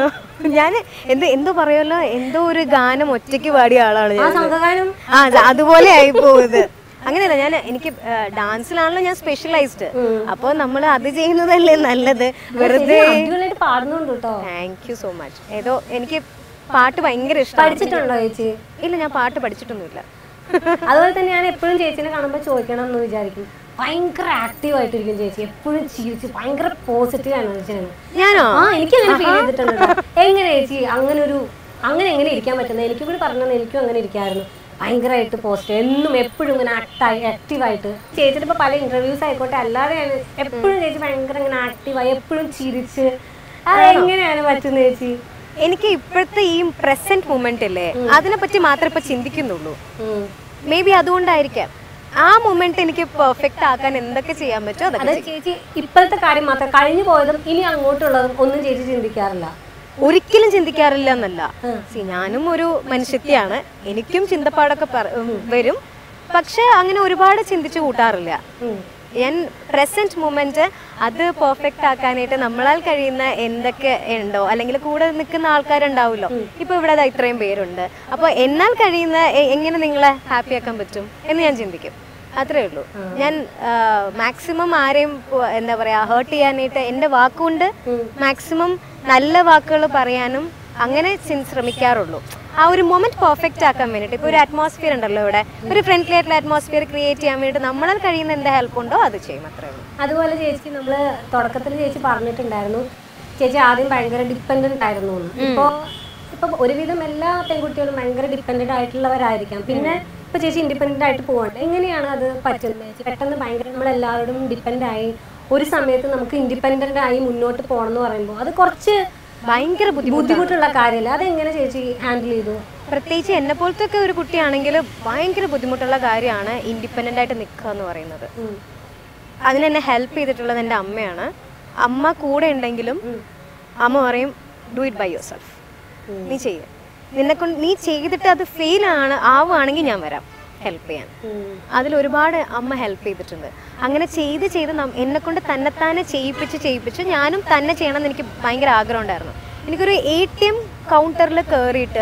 ഞാൻ എന്തോ എന്തോ പറയുമല്ലോ എന്തോ ഒരു ഗാനം ഒറ്റയ്ക്ക് പാടിയ ആളാണ് ആ ഞാൻ സംഘഗാനം ആ അത് അതുപോലെ ആയി പോകുന്നത് അങ്ങനെയല്ല ഞാൻ എനിക്ക് ഡാൻസിലാണല്ലോ ഞാൻ സ്പെഷ്യലൈസ്ഡ് അപ്പോൾ നമ്മൾ അത് ചെയ്യുന്നതല്ലേ നല്ലത് വെറുതെ അടിപൊളിയായിട്ട് പാടുന്നുണ്ട് കേട്ടോ താങ്ക് യു സോ മച്ച് ഏതോ എനിക്ക് പാട്ട് ഭയങ്കര ഇഷ്ടമാണ് പഠിച്ചിട്ടുണ്ടോ ചേച്ചി ഇല്ല ഞാൻ പാട്ട് പഠിച്ചിട്ടൊന്നുമില്ല അതുപോലെ തന്നെ ഞാൻ എപ്പോഴും ചേച്ചിനെ കാണുമ്പോൾ ചോദിക്കണം എന്ന് വിചാരിക്കും ഭയങ്കര ആക്റ്റീവ് ആയിട്ടിരിക്കും ചേച്ചി എപ്പോഴും ചിരിച്ച് ഭയങ്കര പോസിറ്റീവ് ആണ് ചേച്ചി ഞാനോ ആ എനിക്ക് അങ്ങനെ ഫീൽ ചെയ്തിട്ടുണ്ട് കേട്ടോ. എങ്ങനെ ചേച്ചി അങ്ങനെ ഒരു അങ്ങനെ എങ്ങനെ ഇരിക്കാൻ പറ്റുന്നത് എനിക്ക് കൂടി പറഞ്ഞത് എനിക്കും അങ്ങനെ ഇരിക്കായിരുന്നു ഭയങ്കരമായിട്ട് പോസിറ്റീവ് എന്നും എപ്പോഴും ഇങ്ങനെ ആക്ടായി ആക്റ്റീവായിട്ട് ചേച്ചിയുടെ ഇപ്പോൾ പല ഇന്റർവ്യൂസ് ആയിക്കോട്ടെ അല്ലാതെയാണ് എപ്പോഴും ചേച്ചി ഭയങ്കര ഇങ്ങനെ ആക്റ്റീവായി എപ്പോഴും ചിരിച്ച് അതെങ്ങനെയാണ് പറ്റുന്നത് ചേച്ചി എനിക്ക് ഇപ്പോഴത്തെ ഈ പ്രസന്റ് മൂമെന്റ് ഇല്ലേ അതിനെ പറ്റി മാത്രമേ ഇപ്പൊ ചിന്തിക്കുന്നുള്ളൂ ഉം. മേ ബി അതുകൊണ്ടായിരിക്കാം ആ മൊമെന്റ് എനിക്ക് പെർഫെക്റ്റ് ആക്കാൻ എന്തൊക്കെ ചെയ്യാൻ പറ്റുമോ അതൊക്കെ അത് ചേച്ചി ഇപ്പോഴത്തെ കാര്യം മാത്രം കഴിഞ്ഞു പോയതും ഇനി അങ്ങോട്ടുള്ളതും ഒന്നും ചേച്ചി ചിന്തിക്കാറില്ല ഒരിക്കലും ചിന്തിക്കാറില്ല എന്നല്ല See, ഞാനും ഒരു മനുഷ്യത്തെയാണ് എനിക്കും ചിന്തപ്പാടൊക്കെ പറ- ഉം, വരും പക്ഷെ അങ്ങനെ ഒരുപാട് ചിന്തിച്ചു കൂട്ടാറില്ല ഉം. ഞാൻ പ്രസന്റ് മൂമെന്റ് അത് പെർഫെക്റ്റ് ആക്കാനായിട്ട് നമ്മളാൽ കഴിയുന്ന എന്തൊക്കെ ഉണ്ടോ അല്ലെങ്കിൽ കൂടെ നിൽക്കുന്ന ആൾക്കാരുണ്ടാവുമല്ലോ ഇപ്പൊ ഇവിടെ ദാ ഇത്രയും പേരുണ്ട് അപ്പോൾ എന്നാൽ കഴിയുന്ന എ- എങ്ങനെ നിങ്ങളെ ഹാപ്പി ആക്കാൻ പറ്റും എന്ന് ഞാൻ ചിന്തിക്കും അത്രേ ഉള്ളൂ ഞാൻ മാക്സിമം ആരെയും പോ- എന്താ പറയാ ഹേർട്ട് ചെയ്യാനായിട്ട് എൻ്റെ വാക്കുകൊണ്ട് മാക്സിമം നല്ല വാക്കുകൾ പറയാനും അങ്ങനെ ചിൻ- ശ്രമിക്കാറുള്ളൂ ആ ഒരു മൊമെന്റ് പെർഫെക്റ്റ് ആക്കാൻ വേണ്ടിയിട്ട് ഇപ്പോൾ ഒരു അറ്റ്മോസ്ഫിയർ ഉണ്ടല്ലോ ഇവിടെ ഒരു ഫ്രണ്ട്ലി ആയിട്ടുള്ള അറ്റ്മോസ്ഫിയർ ക്രിയേറ്റ് ചെയ്യാൻ വേണ്ടിയിട്ട് നമ്മളാൽ കഴിയുന്ന എന്ത് ഹെൽപ്പ് ഉണ്ടോ അത് ചെയ്യും അത്രേ ഉള്ളൂ അതുപോലെ ചേച്ചി നമ്മള് തുടക്കത്തിൽ ചേച്ചി പറഞ്ഞിട്ടുണ്ടായിരുന്നു ചേച്ചി ആദ്യം ഭയങ്കര ഡിപ്പെൻഡന്റ് ആയിരുന്നു എന്ന്. ഇപ്പോ ഇപ്പൊ ഒരുവിധം എല്ലാ പെൺകുട്ടികളും ഭയങ്കര ഡിപ്പെൻഡന്റ് ആയിട്ടുള്ളവരായിരിക്കാം പിന്നെ ഇപ്പൊ ചേച്ചി ഇൻഡിപെൻഡന്റ് ആയിട്ട് പോകണ്ട എങ്ങനെയാണ് അത് പറ്റുന്നത് ചേച്ചി പെട്ടെന്ന് ഭയങ്കര നമ്മൾ എല്ലാവരോടും ഡിപ്പെൻഡ് ആയി ഒരു സമയത്ത് നമുക്ക് ഇൻഡിപെൻഡന്റ് ആയി മുന്നോട്ട് പോകണം എന്ന് പറയുമ്പോൾ അത് കുറച്ച് ഭയങ്കര ബുദ്ധിമുട്ട് ബുദ്ധിമുട്ടുള്ള കാര്യമല്ല അതെങ്ങനെ ചേച്ചി ഹാൻഡിൽ ചെയ്തു പ്രത്യേകിച്ച് എന്നെ പോലത്തെ ഒക്കെ ഒരു കുട്ടിയാണെങ്കിൽ ഭയങ്കര ബുദ്ധിമുട്ടുള്ള കാര്യമാണ് ഇൻഡിപെൻഡൻ്റ് ആയിട്ട് നിൽക്കുക എന്ന് പറയുന്നത് ഉം. അതിന് എന്നെ ഹെൽപ്പ് ചെയ്തിട്ടുള്ളത് എൻ്റെ അമ്മയാണ് അമ്മ കൂടെ ഉണ്ടെങ്കിലും അമ്മ പറയും do it by yourself നീ ചെയ്യ നിന്നെ കൊണ്ട് നീ ചെയ്തിട്ട് അത് ഫെയിൽ ആണ് ആവുകയാണെങ്കിൽ ഞാൻ വരാം ഹെൽപ്പ് ചെയ്യാൻ ഉം. അതിൽ ഒരുപാട് അമ്മ ഹെൽപ്പ് ചെയ്തിട്ടുണ്ട് അങ്ങനെ ചെയ്ത് ചെയ്ത് എന്നെ കൊണ്ട് തന്നെത്താനെ ചെയ്യിപ്പിച്ച് ചെയ്യിപ്പിച്ച് ഞാനും തന്നെ ചെയ്യണം എന്ന് എനിക്ക് ഭയങ്കര ആഗ്രഹം ഉണ്ടായിരുന്നു എനിക്കൊരു എ ടി എം കൗണ്ടറിൽ കയറിയിട്ട്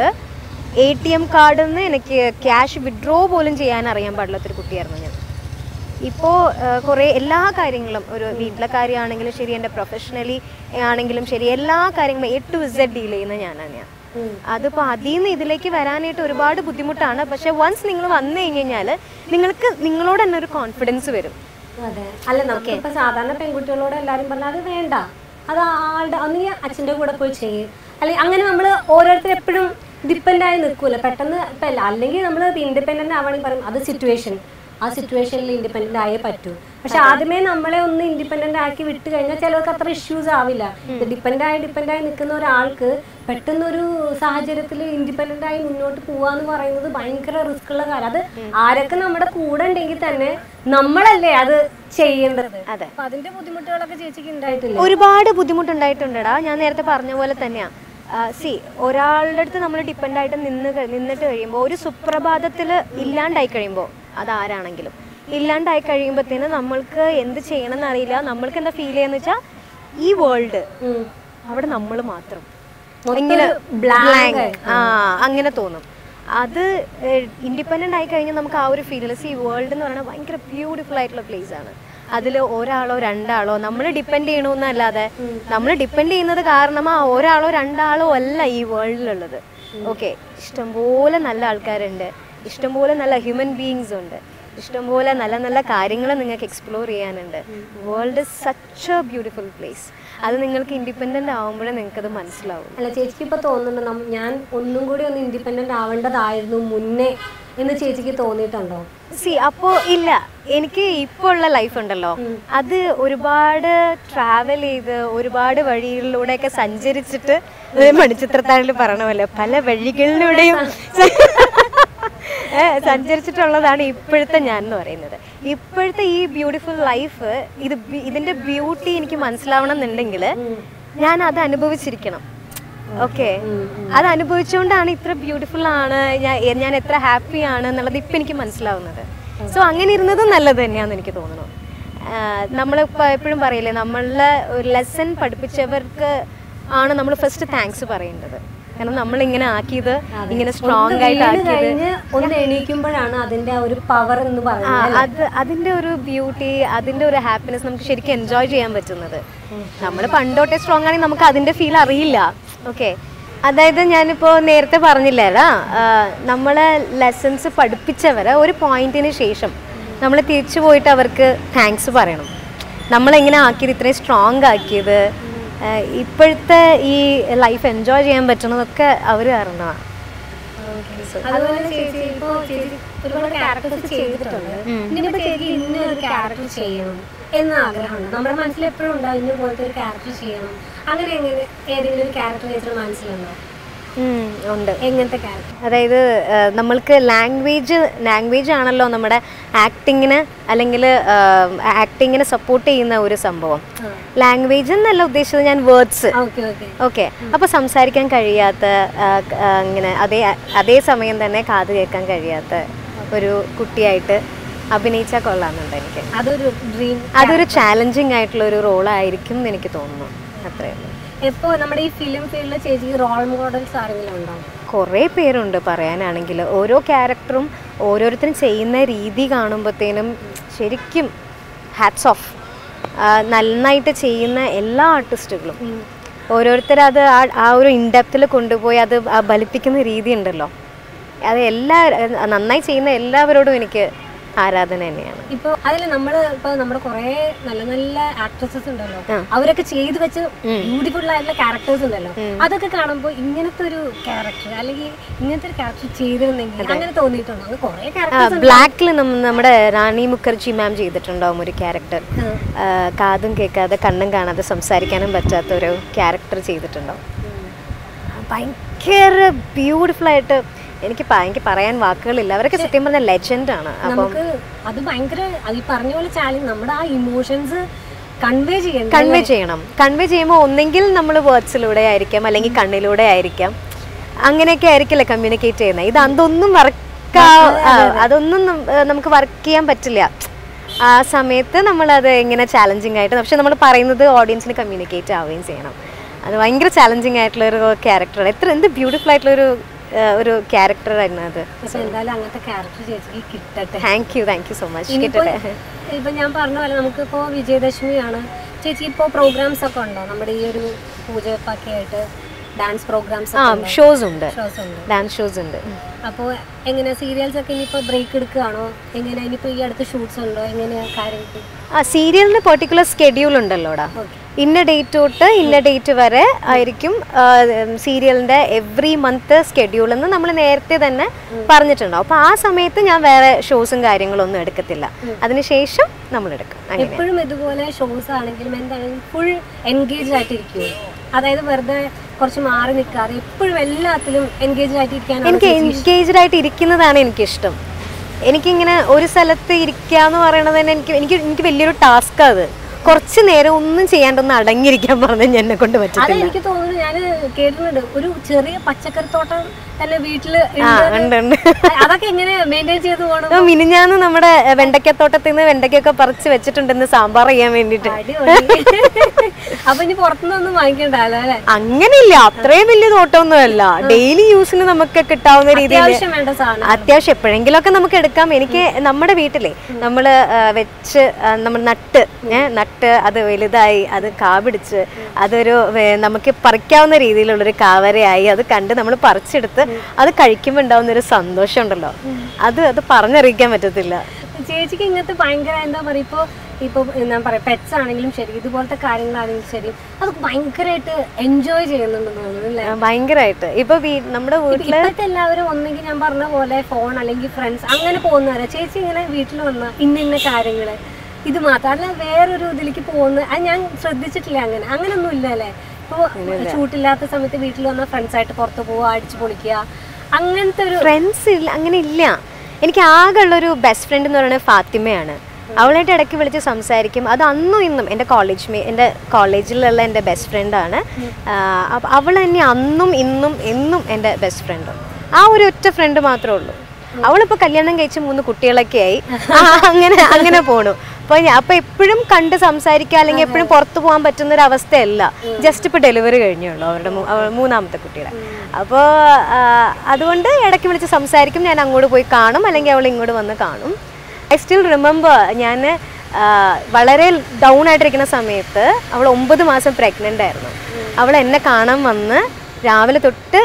എ ടി എം കാർഡിൽ നിന്ന് എനിക്ക് ക്യാഷ് വിഡ്രോ പോലും ചെയ്യാൻ അറിയാൻ പാടില്ലാത്തൊരു കുട്ടിയായിരുന്നു ഞാൻ ഇപ്പോൾ കുറേ എല്ലാ കാര്യങ്ങളും ഒരു വീട്ടിലെ കാര്യമാണെങ്കിലും ശരി എൻ്റെ പ്രൊഫഷണലി ആണെങ്കിലും ശരി എല്ലാ കാര്യങ്ങളും എ ടു ഇസഡ് ഡീൽ ചെയ്യുന്ന ഞാനാണ് ഞാൻ ഉം. അതിപ്പോൾ അതിൽ നിന്ന് ഇതിലേക്ക് വരാനായിട്ട് ഒരുപാട് ബുദ്ധിമുട്ടാണ് പക്ഷെ വൺസ് നിങ്ങൾ വന്നു കഴിഞ്ഞ് കഴിഞ്ഞാൽ നിങ്ങൾക്ക് നിങ്ങളോട് തന്നെ ഒരു കോൺഫിഡൻസ് വരും അതെ അല്ല നമുക്ക് ഇപ്പൊ സാധാരണ പെൺകുട്ടികളോട് എല്ലാരും പറഞ്ഞാൽ അത് വേണ്ട അത് ആളുടെ ഒന്നെങ്കിൽ അച്ഛൻ്റെ കൂടെ പോയി ചെയ്യും അല്ലെങ്കിൽ അങ്ങനെ നമ്മൾ ഓരോരുത്തർ എപ്പോഴും ഡിപ്പെൻഡ് ആയി നിൽക്കൂല പെട്ടെന്ന് ഇപ്പം അല്ല അല്ലെങ്കിൽ നമ്മൾ ഇൻഡിപെൻഡന്റ് ആവണമെങ്കിൽ പറയും അത് സിറ്റുവേഷൻ ആ സിറ്റുവേഷനിൽ ഇൻഡിപെൻഡന്റ് ആയേ പറ്റൂ പക്ഷെ ആദ്യമേ നമ്മളെ ഒന്ന് ഇൻഡിപെൻഡന്റ് ആക്കി വിട്ട് കഴിഞ്ഞാൽ ചിലർക്ക് അത്ര ഇഷ്യൂസ് ആവില്ല ഡിപ്പെൻഡ് ആയി ഡിപ്പെൻഡ് ആയി നിൽക്കുന്ന ഒരാൾക്ക് പെട്ടെന്ന് ഒരു സാഹചര്യത്തിൽ ഇൻഡിപെൻഡന്റ് ആയി മുന്നോട്ട് പോവാന്ന് പറയുന്നത് ഭയങ്കര റിസ്ക് ഉള്ള കാര്യം അത് ആരൊക്കെ നമ്മുടെ കൂടെ ഉണ്ടെങ്കിൽ തന്നെ നമ്മളല്ലേ അത് ചെയ്യേണ്ടത് അതെ. അപ്പൊ അതിന്റെ ബുദ്ധിമുട്ടുകളൊക്കെ ചേച്ചിക്ക് ഉണ്ടായിട്ടില്ല ഒരുപാട് ബുദ്ധിമുട്ടുണ്ടായിട്ടുണ്ടടാ ഞാൻ നേരത്തെ പറഞ്ഞ പോലെ തന്നെയാ സി ഒരാളുടെ അടുത്ത് നമ്മൾ ഡിപ്പെൻഡ് ആയിട്ട് നിന്ന് കഴി- നിന്നിട്ട് കഴിയുമ്പോൾ ഒരു സുപ്രഭാതത്തിൽ ഇല്ലാണ്ടായി കഴിയുമ്പോൾ അതാരാണെങ്കിലും ഇല്ലാണ്ടായി കഴിയുമ്പോഴത്തേന് നമ്മൾക്ക് എന്ത് ചെയ്യണം എന്നറിയില്ല നമ്മൾക്ക് എന്താ ഫീൽ ചെയ്യാന്ന് വെച്ചാൽ ഈ വേൾഡ് ഉം. അവിടെ നമ്മൾ മാത്രം മൊത്തം ഇങ്ങനെ ഒരു blank blank. ആയി. ആ അങ്ങനെ തോന്നും അത് ഇൻഡിപെൻഡന്റ് ആയി കഴിഞ്ഞാൽ നമുക്ക് ആ ഒരു ഫീൽ ഈ വേൾഡ് എന്ന് പറയുന്നത് ഭയങ്കര ബ്യൂട്ടിഫുൾ ആയിട്ടുള്ള പ്ലേസ് ആണ് അതിൽ ഒരാളോ രണ്ടാളോ നമ്മൾ ഡിപ്പെൻഡ് ചെയ്യണമെന്നല്ലാതെ നമ്മൾ ഡിപ്പെൻഡ് ചെയ്യുന്നത് കാരണം ആ ഒരാളോ രണ്ടാളോ അല്ല ഈ വേൾഡിലുള്ളത് ഓക്കെ ഇഷ്ടംപോലെ നല്ല ആൾക്കാരുണ്ട് ഇഷ്ടംപോലെ നല്ല ഹ്യൂമൻ ബീയിങ്സ് ഉണ്ട് ഇഷ്ടംപോലെ നല്ല നല്ല കാര്യങ്ങൾ നിങ്ങൾക്ക് എക്സ്പ്ലോർ ചെയ്യാനുണ്ട് world such a beautiful place അത് നിങ്ങൾക്ക് ഇൻഡിപെൻഡൻ്റ് ആവുമ്പോഴേ നിങ്ങൾക്കത് മനസ്സിലാവും അല്ല ചേച്ചിക്ക് ഇപ്പൊ തോന്നുന്നുണ്ട് നം- ഞാൻ ഒന്നും കൂടി ഒന്ന് ഇൻഡിപെൻഡന്റ് ആവേണ്ടതായിരുന്നു മുന്നേ എന്ന് ചേച്ചിക്ക് തോന്നിയിട്ടുണ്ടോ സി അപ്പോൾ ഇല്ല എനിക്ക് ഇപ്പോൾ ഉള്ള ലൈഫ് ഉണ്ടല്ലോ അത് ഒരുപാട് ട്രാവൽ ചെയ്ത് ഒരുപാട് വഴികളിലൂടെയൊക്കെ സഞ്ചരിച്ചിട്ട് മണിച്ചിത്രത്താഴിൽ പറയണ പോലെ പല വഴികളിലൂടെയും ഏ, സഞ്ചരിച്ചിട്ടുള്ളതാണ് ഇപ്പോഴത്തെ ഞാൻ എന്ന് പറയുന്നത് ഇപ്പോഴത്തെ ഈ ബ്യൂട്ടിഫുൾ ലൈഫ് ഇത് ബി- ഇതിന്റെ ബ്യൂട്ടി എനിക്ക് മനസ്സിലാവണം എന്നുണ്ടെങ്കിൽ ഞാൻ അത് അനുഭവിച്ചിരിക്കണം ഓക്കെ അത് അനുഭവിച്ചുകൊണ്ടാണ് ഇത്ര ബ്യൂട്ടിഫുൾ ആണ് ഞാൻ ഞാൻ എത്ര ഹാപ്പി ആണ് എന്നുള്ളത് ഇപ്പം എനിക്ക് മനസ്സിലാവുന്നത് സോ അങ്ങനെ ഇരുന്നതും നല്ലത് തന്നെയാണെന്ന് എനിക്ക് തോന്നുന്നു നമ്മൾ എപ്പോഴും പറയില്ലേ നമ്മളെ ഒരു ലെസൺ പഠിപ്പിച്ചവർക്ക് ആണ് നമ്മൾ ഫസ്റ്റ് താങ്ക്സ് പറയേണ്ടത് കാരണം നമ്മളിങ്ങനെ ആക്കിയത് ഇങ്ങനെ സ്ട്രോങ് ആയിട്ട് വീണ് ആക്കിയത് കഴിഞ്ഞ് ഒന്ന് എണീക്കുമ്പോഴാണ് അതിന്റെ ആ ഒരു പവർ എന്ന് ആ, പറയുന്നത് അത് അതിന്റെ ഒരു ബ്യൂട്ടി അതിന്റെ ഒരു ഹാപ്പിനെസ് നമുക്ക് ശരിക്കും എൻജോയ് ചെയ്യാൻ പറ്റുന്നത് നമ്മൾ പണ്ടോട്ടെ സ്ട്രോങ് ആണെങ്കിൽ നമുക്ക് അതിന്റെ ഫീൽ അറിയില്ല ഓക്കെ അതായത് ഞാനിപ്പോൾ നേരത്തെ പറഞ്ഞില്ലേടാ നമ്മളെ ലെസൺസ് പഠിപ്പിച്ചവരെ ഒരു പോയിന്റിന് ശേഷം നമ്മൾ തിരിച്ചു പോയിട്ട് അവർക്ക് താങ്ക്സ് പറയണം നമ്മളെങ്ങനെ ആക്കിയത് ഇത്രയും സ്ട്രോങ് ആക്കിയത് ആ, ഇപ്പോഴത്തെ ഈ ലൈഫ് എൻജോയ് ചെയ്യാൻ പറ്റുന്നതൊക്കെ അവർ കാരണമാണ് അതുപോലെ ചേച്ചി ഇപ്പോ ചേച്ചി ഒരുപാട് ക്യാരക്ടേഴ്സ് ചെയ്തിട്ടുണ്ട് ഇനിയിപ്പോ ചേച്ചി ഇന്ന ഒരു ക്യാരക്ടർ ചെയ്യണം എന്ന ആഗ്രഹമുണ്ട് നമ്മുടെ മനസ്സിൽ എപ്പോഴും ഉണ്ടാവും ഇന്ന പോലത്തെ ഒരു ക്യാരക്ടർ ചെയ്യണം അങ്ങനെ എങ്ങനെ ഏതെങ്കിലും ഒരു ക്യാരക്ടർ ചേച്ചിയുടെ മനസ്സിലുണ്ടോ ഉം, ഉണ്ട് എങ്ങനത്തെ ക്യാരക്ടർ അതായത് ആ, നമ്മൾക്ക് ലാംഗ്വേജ് ലാംഗ്വേജ് ആണല്ലോ നമ്മുടെ ആക്ടിങ്ങിന് അല്ലെങ്കിൽ ആക്ടിങ്ങിനെ സപ്പോർട്ട് ചെയ്യുന്ന ഒരു സംഭവം ലാംഗ്വേജ് എന്നല്ല ഉദ്ദേശിച്ചത് ഞാൻ വേർഡ്സ് ഓക്കെ ഓക്കെ ഓക്കെ അപ്പോൾ സംസാരിക്കാൻ കഴിയാത്ത ആ, ക- ആ, ഇങ്ങനെ അതേ അതേ സമയം തന്നെ കാത് കേൾക്കാൻ കഴിയാത്ത ഒരു കുട്ടിയായിട്ട് അഭിനയിച്ചാൽ കൊള്ളാമെന്നുണ്ട് എനിക്ക് അതൊരു ഡ്രീം അതൊരു ചാലഞ്ചിങ് ആയിട്ടുള്ള ഒരു റോളായിരിക്കും എന്ന് എനിക്ക് തോന്നുന്നു അത്രയേ ഉള്ളൂ എപ്പോ നമ്മുടെ ഈ ഫിലിം ഫീൽഡിൽ ചേച്ചി റോൾ മോഡൽസ് ആരെങ്കിലും ഉണ്ടോ കുറേ പേരുണ്ട് പറയാനാണെങ്കിൽ ഓരോ ക്യാരക്ടറും ഓരോരുത്തരും ചെയ്യുന്ന രീതി കാണുമ്പോഴത്തേനും ശരിക്കും ഹാറ്റ്സ് ഓഫ് നന്നായിട്ട് ചെയ്യുന്ന എല്ലാ ആർട്ടിസ്റ്റുകളും ഓരോരുത്തർ അത് ആ ആ ഒരു ഇൻഡെപ്തിൽ കൊണ്ടുപോയി അത് ആ ബലിപ്പിക്കുന്ന രീതി ഉണ്ടല്ലോ അത് എല്ലാ നന്നായി ചെയ്യുന്ന എല്ലാവരോടും എനിക്ക് ആരാധന തന്നെയാണ് ഇപ്പൊ അതിൽ നമ്മള് ഇപ്പൊ നമ്മുടെ കുറെ നല്ല നല്ല ആക്ട്രസസ് ഉണ്ടല്ലോ അവരൊക്കെ ചെയ്തു വെച്ച് ബ്യൂട്ടിഫുൾ ആയിട്ടുള്ള ക്യാരക്ടേഴ്സ് ഉണ്ടല്ലോ അതൊക്കെ കാണുമ്പോൾ ഇങ്ങനത്തെ ഒരു ക്യാരക്ടർ അല്ലെങ്കിൽ ഇങ്ങനത്തെ ഒരു ക്യാരക്ടർ ചെയ്തിരുന്നെങ്കിൽ അങ്ങനെ തോന്നിയിട്ടുണ്ടോ അങ്ങനെ കുറെ ക്യാരക്ടേഴ്സ് ബ്ലാക്കിൽ നമ്മുടെ റാണി മുഖർജി മാം ചെയ്തിട്ടുണ്ടാവും ഒരു ക്യാരക്ടർ കാതും കേൾക്കാതെ കണ്ണും കാണാതെ സംസാരിക്കാനും പറ്റാത്ത ഒരു ക്യാരക്ടർ ചെയ്തിട്ടുണ്ടാവും ഭയങ്കര ബ്യൂട്ടിഫുൾ ആയിട്ട് എനിക്ക് പ- എനിക്ക് പറയാൻ വാക്കുകളില്ല അവരൊക്കെ സത്യം പറഞ്ഞ ലെജൻഡ് ആണ് അപ്പം നമുക്ക് അത് ഭയങ്കര അത് ഈ പറഞ്ഞ പോലെ ചാലഞ്ച് നമ്മുടെ ആ ഇമോഷൻസ് കൺവേ ചെയ്യണ്ട കൺവേ ചെയ്യണം കൺവേ ചെയ്യുമ്പോൾ ഒന്നെങ്കിൽ നമ്മൾ വേർഡ്സിലൂടെ ആയിരിക്കാം അല്ലെങ്കിൽ കണ്ണിലൂടെ ആയിരിക്കാം അങ്ങനെയൊക്കെ ആയിരിക്കില്ല കമ്മ്യൂണിക്കേറ്റ് ചെയ്യുന്നത് ഇത് അതൊന്നും വർക്ക് അതൊന്നും നം- ഏ, നമുക്ക് വർക്ക് ചെയ്യാൻ പറ്റില്ല ആ സമയത്ത് നമ്മളത് ഇങ്ങനെ ചാലഞ്ചിങ് ആയിട്ട് പക്ഷെ നമ്മൾ പറയുന്നത് ഓഡിയൻസിന് കമ്മ്യൂണിക്കേറ്റ് ആവുകയും ചെയ്യണം അത് ഭയങ്കര ചാലഞ്ചിങ് ആയിട്ടുള്ള ഒരു ക്യാരക്ടറാണ് എത്ര എന്ത് ബ്യൂട്ടിഫുൾ ആയിട്ടുള്ള ഒരു ഏ, ഒരു ക്യാരക്ടറായിരുന്നു അത് പക്ഷെ എന്തായാലും അങ്ങനത്തെ ക്യാരക്ടർ ചേച്ചിക്ക് കിട്ടട്ടെ thank you thank you so much ഇനിയിപ്പോ കിട്ടട്ടെ ഇപ്പൊ ഞാൻ പറഞ്ഞ പോലെ നമുക്കിപ്പോ വിജയദശമിയാണ് ചേച്ചി ഇപ്പോ പ്രോഗ്രാംസ് ഒക്കെ ഉണ്ടോ നമ്മുടെ ഈ ഒരു പൂജപ്പൊക്കെ ആയിട്ട് ഡാൻസ് പ്രോഗ്രാംസ് ആ ഷോസ് ഉണ്ട് ഷോസ് ഉണ്ട് ഡാൻസ് ഷോസ് ഉണ്ട് അപ്പോൾ എങ്ങനെ സീരിയൽസ് ഒക്കെ ഇനിയിപ്പോ ബ്രേക്ക് എടുക്കുകയാണോ എങ്ങനെ ഇനിയിപ്പോ ഈ അടുത്ത് ഷൂട്ട്സ് ഉണ്ടോ എങ്ങനെയാ കാര്യങ്ങൾ ആ സീരിയലിന് പെർട്ടിക്കുലർ സ്കെഡ്യൂൾ ഉണ്ടല്ലോടാ ഓക്കെ ഇന്ന ഡേറ്റ് തൊട്ട് ഇന്ന ഡേറ്റ് വരെ ആയിരിക്കും സീരിയലിന്റെ എവറി മന്ത് സ്കെഡ്യൂൾ എന്ന് നമ്മൾ നേരത്തെ തന്നെ പറഞ്ഞിട്ടുണ്ടാവും അപ്പോൾ ആ സമയത്ത് ഞാൻ വേറെ ഷോസും കാര്യങ്ങളൊന്നും എടുക്കത്തില്ല അതിനുശേഷം നമ്മൾ എടുക്കും അങ്ങനെ എപ്പോഴും ഇതുപോലെ ഷോസ് ആണെങ്കിലും എന്താണെങ്കിലും ഫുൾ എൻഗേജ് ആയിട്ടിരിക്കുമോ അതായത് വെറുതെ കുറച്ച് മാറി നിൽക്കാതെ എപ്പോഴും എല്ലാത്തിലും എൻഗേജ് ആയിട്ടിരിക്കാനാണ് എനിക്ക് എൻഗേജ്ഡ് ആയിട്ട് ഇരിക്കുന്നതാണ് എനിക്കിഷ്ടം എനിക്കിങ്ങനെ ഒരു സ്ഥലത്ത് ഇരിക്കുക എന്ന് പറയണത് തന്നെ എനിക്ക് എനിക്ക് എനിക്ക് വലിയൊരു ടാസ്ക് അത് കുറച്ച് നേരം ഒന്നും ചെയ്യാണ്ടൊന്ന് അടങ്ങിയിരിക്കാൻ പറഞ്ഞാൽ എന്നെ കൊണ്ട് അത് പറ്റത്തില്ല എനിക്ക് തോന്നുന്നു ഞാൻ കേട്ടിട്ടുണ്ട് ഒരു ചെറിയ പച്ചക്കറിത്തോട്ടം തന്നെ വീട്ടില് ആ ഉണ്ട്. ഉണ്ട് ഉണ്ട് അതൊക്കെ എങ്ങനെ മെയിൻറ്റെയിൻ ചെയ്ത് പോകണം ഇപ്പൊ മിനിഞ്ഞാന്ന് നമ്മുടെ വെണ്ടയ്ക്കത്തോട്ടത്തിൽ നിന്ന് വെണ്ടയ്ക്കൊക്കെ പറിച്ച് വെച്ചിട്ടുണ്ടെന്ന് സാമ്പാർ ചെയ്യാൻ വേണ്ടിട്ട് അടിപൊളി അപ്പൊ ഇനി പുറത്തുനിന്നൊന്നും വാങ്ങിക്കണ്ടല്ലോ അല്ലെ അങ്ങനെയില്ല അത്രയും വലിയ തോട്ടമൊന്നുമല്ല ഡെയിലി യൂസിന് നമുക്ക് കിട്ടാവുന്ന രീതിയിൽ അത്യാവശ്യം വേണ്ട സാധനം അത്യാവശ്യം എപ്പോഴെങ്കിലുമൊക്കെ നമുക്ക് എടുക്കാം എനിക്ക് നമ്മുടെ വീട്ടിലെ നമ്മൾ വെച്ച് നമ്മൾ നട്ട് ഏ, നട്ട് അത് വലുതായി അത് കാ പിടിച്ച് അതൊരു വേ- നമുക്ക് പറിക്കാവുന്ന രീതിയിലുള്ളൊരു കാവരയായി അത് കണ്ട് നമ്മൾ പറിച്ചെടുത്ത് അത് കഴിക്കുമ്പോൾ ഉണ്ടാവുന്ന ഒരു സന്തോഷം ഉണ്ടല്ലോ അത് അത് പറഞ്ഞറിയിക്കാൻ പറ്റത്തില്ല ചേച്ചിക്ക് ഇങ്ങനത്തെ ഭയങ്കര എന്താ പറയാ ഇപ്പൊ ഇപ്പൊ ഞാൻ പറയാം പെറ്റ്സ് ആണെങ്കിലും ശരി ഇതുപോലത്തെ കാര്യങ്ങളാണെങ്കിലും ശരി അത് ഭയങ്കരമായിട്ട് എൻജോയ് ചെയ്യുന്നുണ്ടെന്ന് തോന്നുന്നു അല്ലേ ഭയങ്കരമായിട്ട് ഇപ്പൊ വീ- നമ്മുടെ വീട്ടില് ഇപ്പോഴത്തെ എല്ലാവരും ഒന്നെങ്കിൽ ഞാൻ പറഞ്ഞ പോലെ ഫോൺ അല്ലെങ്കിൽ ഫ്രണ്ട്സ് അങ്ങനെ പോകുന്നവരാ ചേച്ചി ഇങ്ങനെ വീട്ടിൽ വന്ന ഇന്ന ഇന്ന കാര്യങ്ങള് ഇത് മാത്രം അല്ല വേറൊരു ഇതിലേക്ക് പോകുന്ന അത് ഞാൻ ശ്രദ്ധിച്ചിട്ടില്ല അങ്ങനെ അങ്ങനൊന്നും ഇല്ല അല്ലേ ഇപ്പൊ ഷൂട്ടില്ലാത്ത സമയത്ത് വീട്ടിൽ വന്ന ഫ്രണ്ട്സ് ആയിട്ട് പുറത്ത് പോവുക അടിച്ചു പൊളിക്കുക അങ്ങനത്തെ ഒരു ഫ്രണ്ട്സ് ഇല്ല അങ്ങനെ ഇല്ല എനിക്ക് ആകെ ഉള്ളൊരു ബെസ്റ്റ് ഫ്രണ്ട് എന്ന് പറയുന്നത് ഫാത്തിമയാണ് അവളായിട്ട് ഇടയ്ക്ക് വിളിച്ച് സംസാരിക്കും അത് അന്നും ഇന്നും എൻ്റെ കോളേജ് മേ എൻ്റെ കോളേജിലുള്ള എൻ്റെ ബെസ്റ്റ് ഫ്രണ്ടാണ് അപ്പം അവൾ തന്നെ അന്നും ഇന്നും എന്നും എൻ്റെ ബെസ്റ്റ് ഫ്രണ്ടും ആ ഒരു ഒറ്റ ഫ്രണ്ട് മാത്രമേ ഉള്ളൂ അവളിപ്പോൾ കല്യാണം കഴിച്ച് മൂന്ന് കുട്ടികളൊക്കെ ആയി ആ, അങ്ങനെ അങ്ങനെ പോണു അപ്പോൾ ഞാൻ അപ്പോൾ എപ്പോഴും കണ്ട് സംസാരിക്കുക അല്ലെങ്കിൽ എപ്പോഴും പുറത്തു പോകാൻ പറ്റുന്ന ഒരു അവസ്ഥയല്ല ജസ്റ്റ് ഇപ്പോൾ ഡെലിവറി കഴിഞ്ഞുള്ളൂ അവരുടെ മൂ- അവ- മൂന്നാമത്തെ കുട്ടിയുടെ അപ്പോൾ അതുകൊണ്ട് ഇടയ്ക്ക് വിളിച്ച് സംസാരിക്കും ഞാൻ അങ്ങോട്ട് പോയി കാണും അല്ലെങ്കിൽ അവൾ ഇങ്ങോട്ട് വന്ന് കാണും ഐ സ്റ്റിൽ റിമെമ്പർ ഞാൻ വളരെ ഡൗൺ ആയിട്ടിരിക്കുന്ന സമയത്ത് അവൾ ഒമ്പത് മാസം പ്രഗ്നൻ്റ് ആയിരുന്നു അവൾ എന്നെ കാണാൻ വന്ന് രാവിലെ തൊട്ട്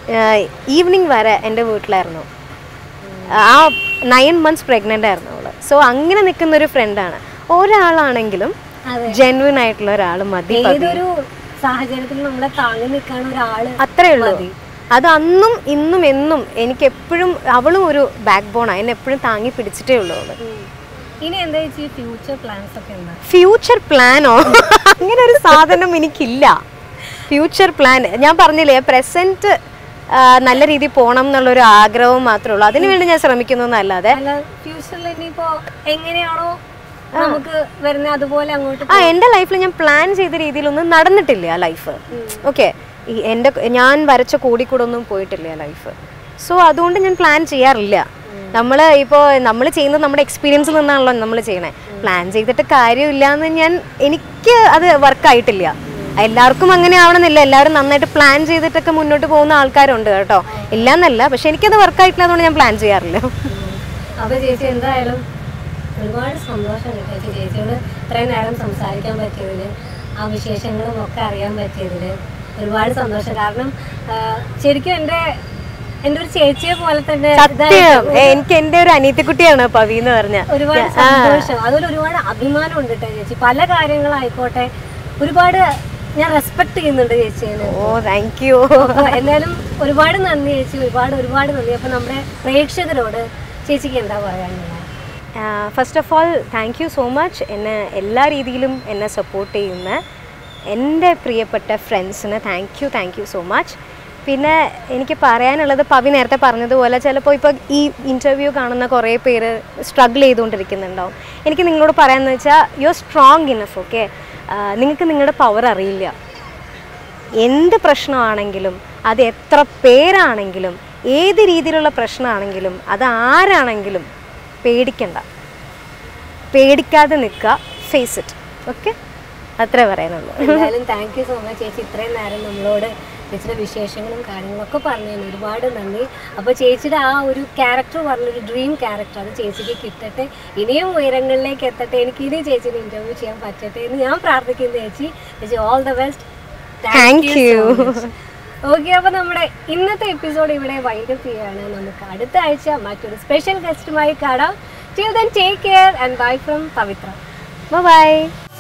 ഈവനിങ് വരെ എൻ്റെ വീട്ടിലായിരുന്നു ആ നയൻ മന്ത്സ് പ്രഗ്നൻ്റ് ആയിരുന്നു അവള് സോ അങ്ങനെ നിൽക്കുന്ന ഒരു ഫ്രണ്ടാണ് ഒരാളാണെങ്കിലും അതെ. ജെന്വിൻ ആയിട്ടുള്ള ഒരാൾ മതി ഏതൊരു സാഹചര്യത്തിൽ നമ്മളെ താങ്ങി നിൽക്കാൻ ഒരാള് അത്രേ ഉള്ളൂ അത് അന്നും ഇന്നും എന്നും എനിക്ക് എപ്പോഴും അവളും ഒരു ബാക്ക് ബോണാണ് എന്നെ എപ്പോഴും താങ്ങി പിടിച്ചിട്ടേ ഉള്ളൂ അവള് ഉം. ഇനി എന്താ ചേച്ചി ഫ്യൂച്ചർ പ്ലാൻസ് ഒക്കെ എന്താ ഫ്യൂച്ചർ പ്ലാനോ അങ്ങനെ ഒരു സാധനം എനിക്കില്ല ഫ്യൂച്ചർ പ്ലാൻ ഞാൻ പറഞ്ഞില്ലേ പ്രസന്റ് നല്ല രീതിയിൽ പോകണം എന്നുള്ളൊരു ആഗ്രഹവും മാത്രമേ ഉള്ളൂ അതിനുവേണ്ടി ഞാൻ ശ്രമിക്കുന്നു എന്നല്ലാതെ അല്ല ഫ്യൂച്ചറിൽ ഇനിയിപ്പോ എങ്ങനെയാണോ നമുക്ക് വരുന്ന അതുപോലെ അങ്ങോട്ട് ആ എൻ്റെ ലൈഫിൽ ഞാൻ പ്ലാൻ ചെയ്ത രീതിയിലൊന്നും നടന്നിട്ടില്ല ആ ലൈഫ് ഓക്കെ ഈ എൻ്റെ ഞാൻ വരച്ച കൂടി കൂടെ ഒന്നും പോയിട്ടില്ല ആ ലൈഫ് സോ അതുകൊണ്ട് ഞാൻ പ്ലാൻ ചെയ്യാറില്ല നമ്മൾ ഇപ്പോൾ നമ്മൾ ചെയ്യുന്നത് നമ്മുടെ എക്സ്പീരിയൻസിൽ നിന്നാണല്ലോ നമ്മൾ ചെയ്യണേ പ്ലാൻ ചെയ്തിട്ട് കാര്യമില്ല എന്ന് ഞാൻ എനിക്ക് അത് വർക്കായിട്ടില്ല എല്ലാവർക്കും അങ്ങനെ ആവണമെന്നില്ല എല്ലാവരും നന്നായിട്ട് പ്ലാൻ ചെയ്തിട്ടൊക്കെ മുന്നോട്ട് പോകുന്ന ആൾക്കാരുണ്ട് കേട്ടോ ഇല്ല എന്നല്ല പക്ഷെ എനിക്കത് വർക്കായിട്ടില്ല അതുകൊണ്ട് ഞാൻ പ്ലാൻ ചെയ്യാറില്ല അപ്പൊ ചേച്ചി എന്തായാലും ഒരുപാട് സന്തോഷം കേട്ടോ ചേച്ചി ചേച്ചിയോട് ഇത്രയും നേരം സംസാരിക്കാൻ പറ്റിയതില് ആ വിശേഷങ്ങളും ഒക്കെ അറിയാൻ പറ്റിയതില് ഒരുപാട് സന്തോഷം കാരണം ആ, ശരിക്കും എൻ്റെ എൻ്റെ ഒരു ചേച്ചിയെ പോലെ തന്നെ സത്യം എനിക്ക് എൻ്റെ ഒരു അനിയത്തിക്കുട്ടിയാണ് പവി എന്ന് പറഞ്ഞ ഒരുപാട് സന്തോഷം അതുപോലെ ഒരുപാട് അഭിമാനം ഉണ്ട് കേട്ടോ ചേച്ചി പല കാര്യങ്ങളായിക്കോട്ടെ ഒരുപാട് ഞാൻ റെസ്പെക്ട് ചെയ്യുന്നുണ്ട് ചേച്ചിയെ ഓ താങ്ക് യു അപ്പൊ എന്തായാലും ഒരുപാട് നന്ദി ചേച്ചി ഒരുപാട് ഒരുപാട് നന്ദി അപ്പൊ നമ്മുടെ പ്രേക്ഷകരോട് ചേച്ചിക്ക് എന്താ പറയാനുള്ളത് first of all thank you so much എന്നെ എല്ലാ രീതിയിലും എന്നെ സപ്പോർട്ട് ചെയ്യുന്ന എൻ്റെ പ്രിയപ്പെട്ട ഫ്രണ്ട്സിന് thank you thank you so much പിന്നെ എനിക്ക് പറയാനുള്ളത് പവി നേരത്തെ പറഞ്ഞതുപോലെ ചിലപ്പോൾ ഇപ്പോൾ ഈ ഇൻ്റർവ്യൂ കാണുന്ന കുറേ പേര് സ്ട്രഗിൾ ചെയ്തുകൊണ്ടിരിക്കുന്നുണ്ടാവും എനിക്ക് നിങ്ങളോട് പറയാമെന്ന് വെച്ചാൽ you are strong enough okay നിങ്ങൾക്ക് നിങ്ങളുടെ പവർ അറിയില്ല എന്ത് പ്രശ്നമാണെങ്കിലും അത് എത്ര പേരാണെങ്കിലും ഏത് രീതിയിലുള്ള പ്രശ്നമാണെങ്കിലും അത് ആരാണെങ്കിലും പേടിക്കണ്ട പേടിക്കാതെ നിൽക്കുക ഫേസ് ഇറ്റ് ഓക്കെ അത്രേ പറയാനുള്ളൂ എന്തായാലും താങ്ക് യു സോ മച്ച് ചേച്ചി ഇത്രയും നേരം നമ്മളോട് ചേച്ചിയുടെ വിശേഷങ്ങളും കാര്യങ്ങളൊക്കെ പറഞ്ഞതിന് ഒരുപാട് നന്ദി അപ്പോൾ ചേച്ചിയുടെ ആ ഒരു ക്യാരക്ടർ പറഞ്ഞൊരു ഡ്രീം ക്യാരക്ടർ അത് ചേച്ചിക്ക് കിട്ടട്ടെ ഇനിയും ഉയരങ്ങളിലേക്ക് എത്തട്ടെ എനിക്ക് ഇനി ചേച്ചിനെ ഇന്റർവ്യൂ ചെയ്യാൻ പറ്റട്ടെ എന്ന് ഞാൻ പ്രാർത്ഥിക്കുന്നു ചേച്ചി ചേച്ചി all the best Thank you. Okay അപ്പോൾ നമ്മുടെ ഇന്നത്തെ എപ്പിസോഡ് ഇവിടെ വൈൻഡപ്പ് ചെയ്യാണ് നമുക്ക് അടുത്ത ആഴ്ച മറ്റൊരു സ്പെഷ്യൽ ഗസ്റ്റുമായി കാണാം till then take care and bye from Pavithra by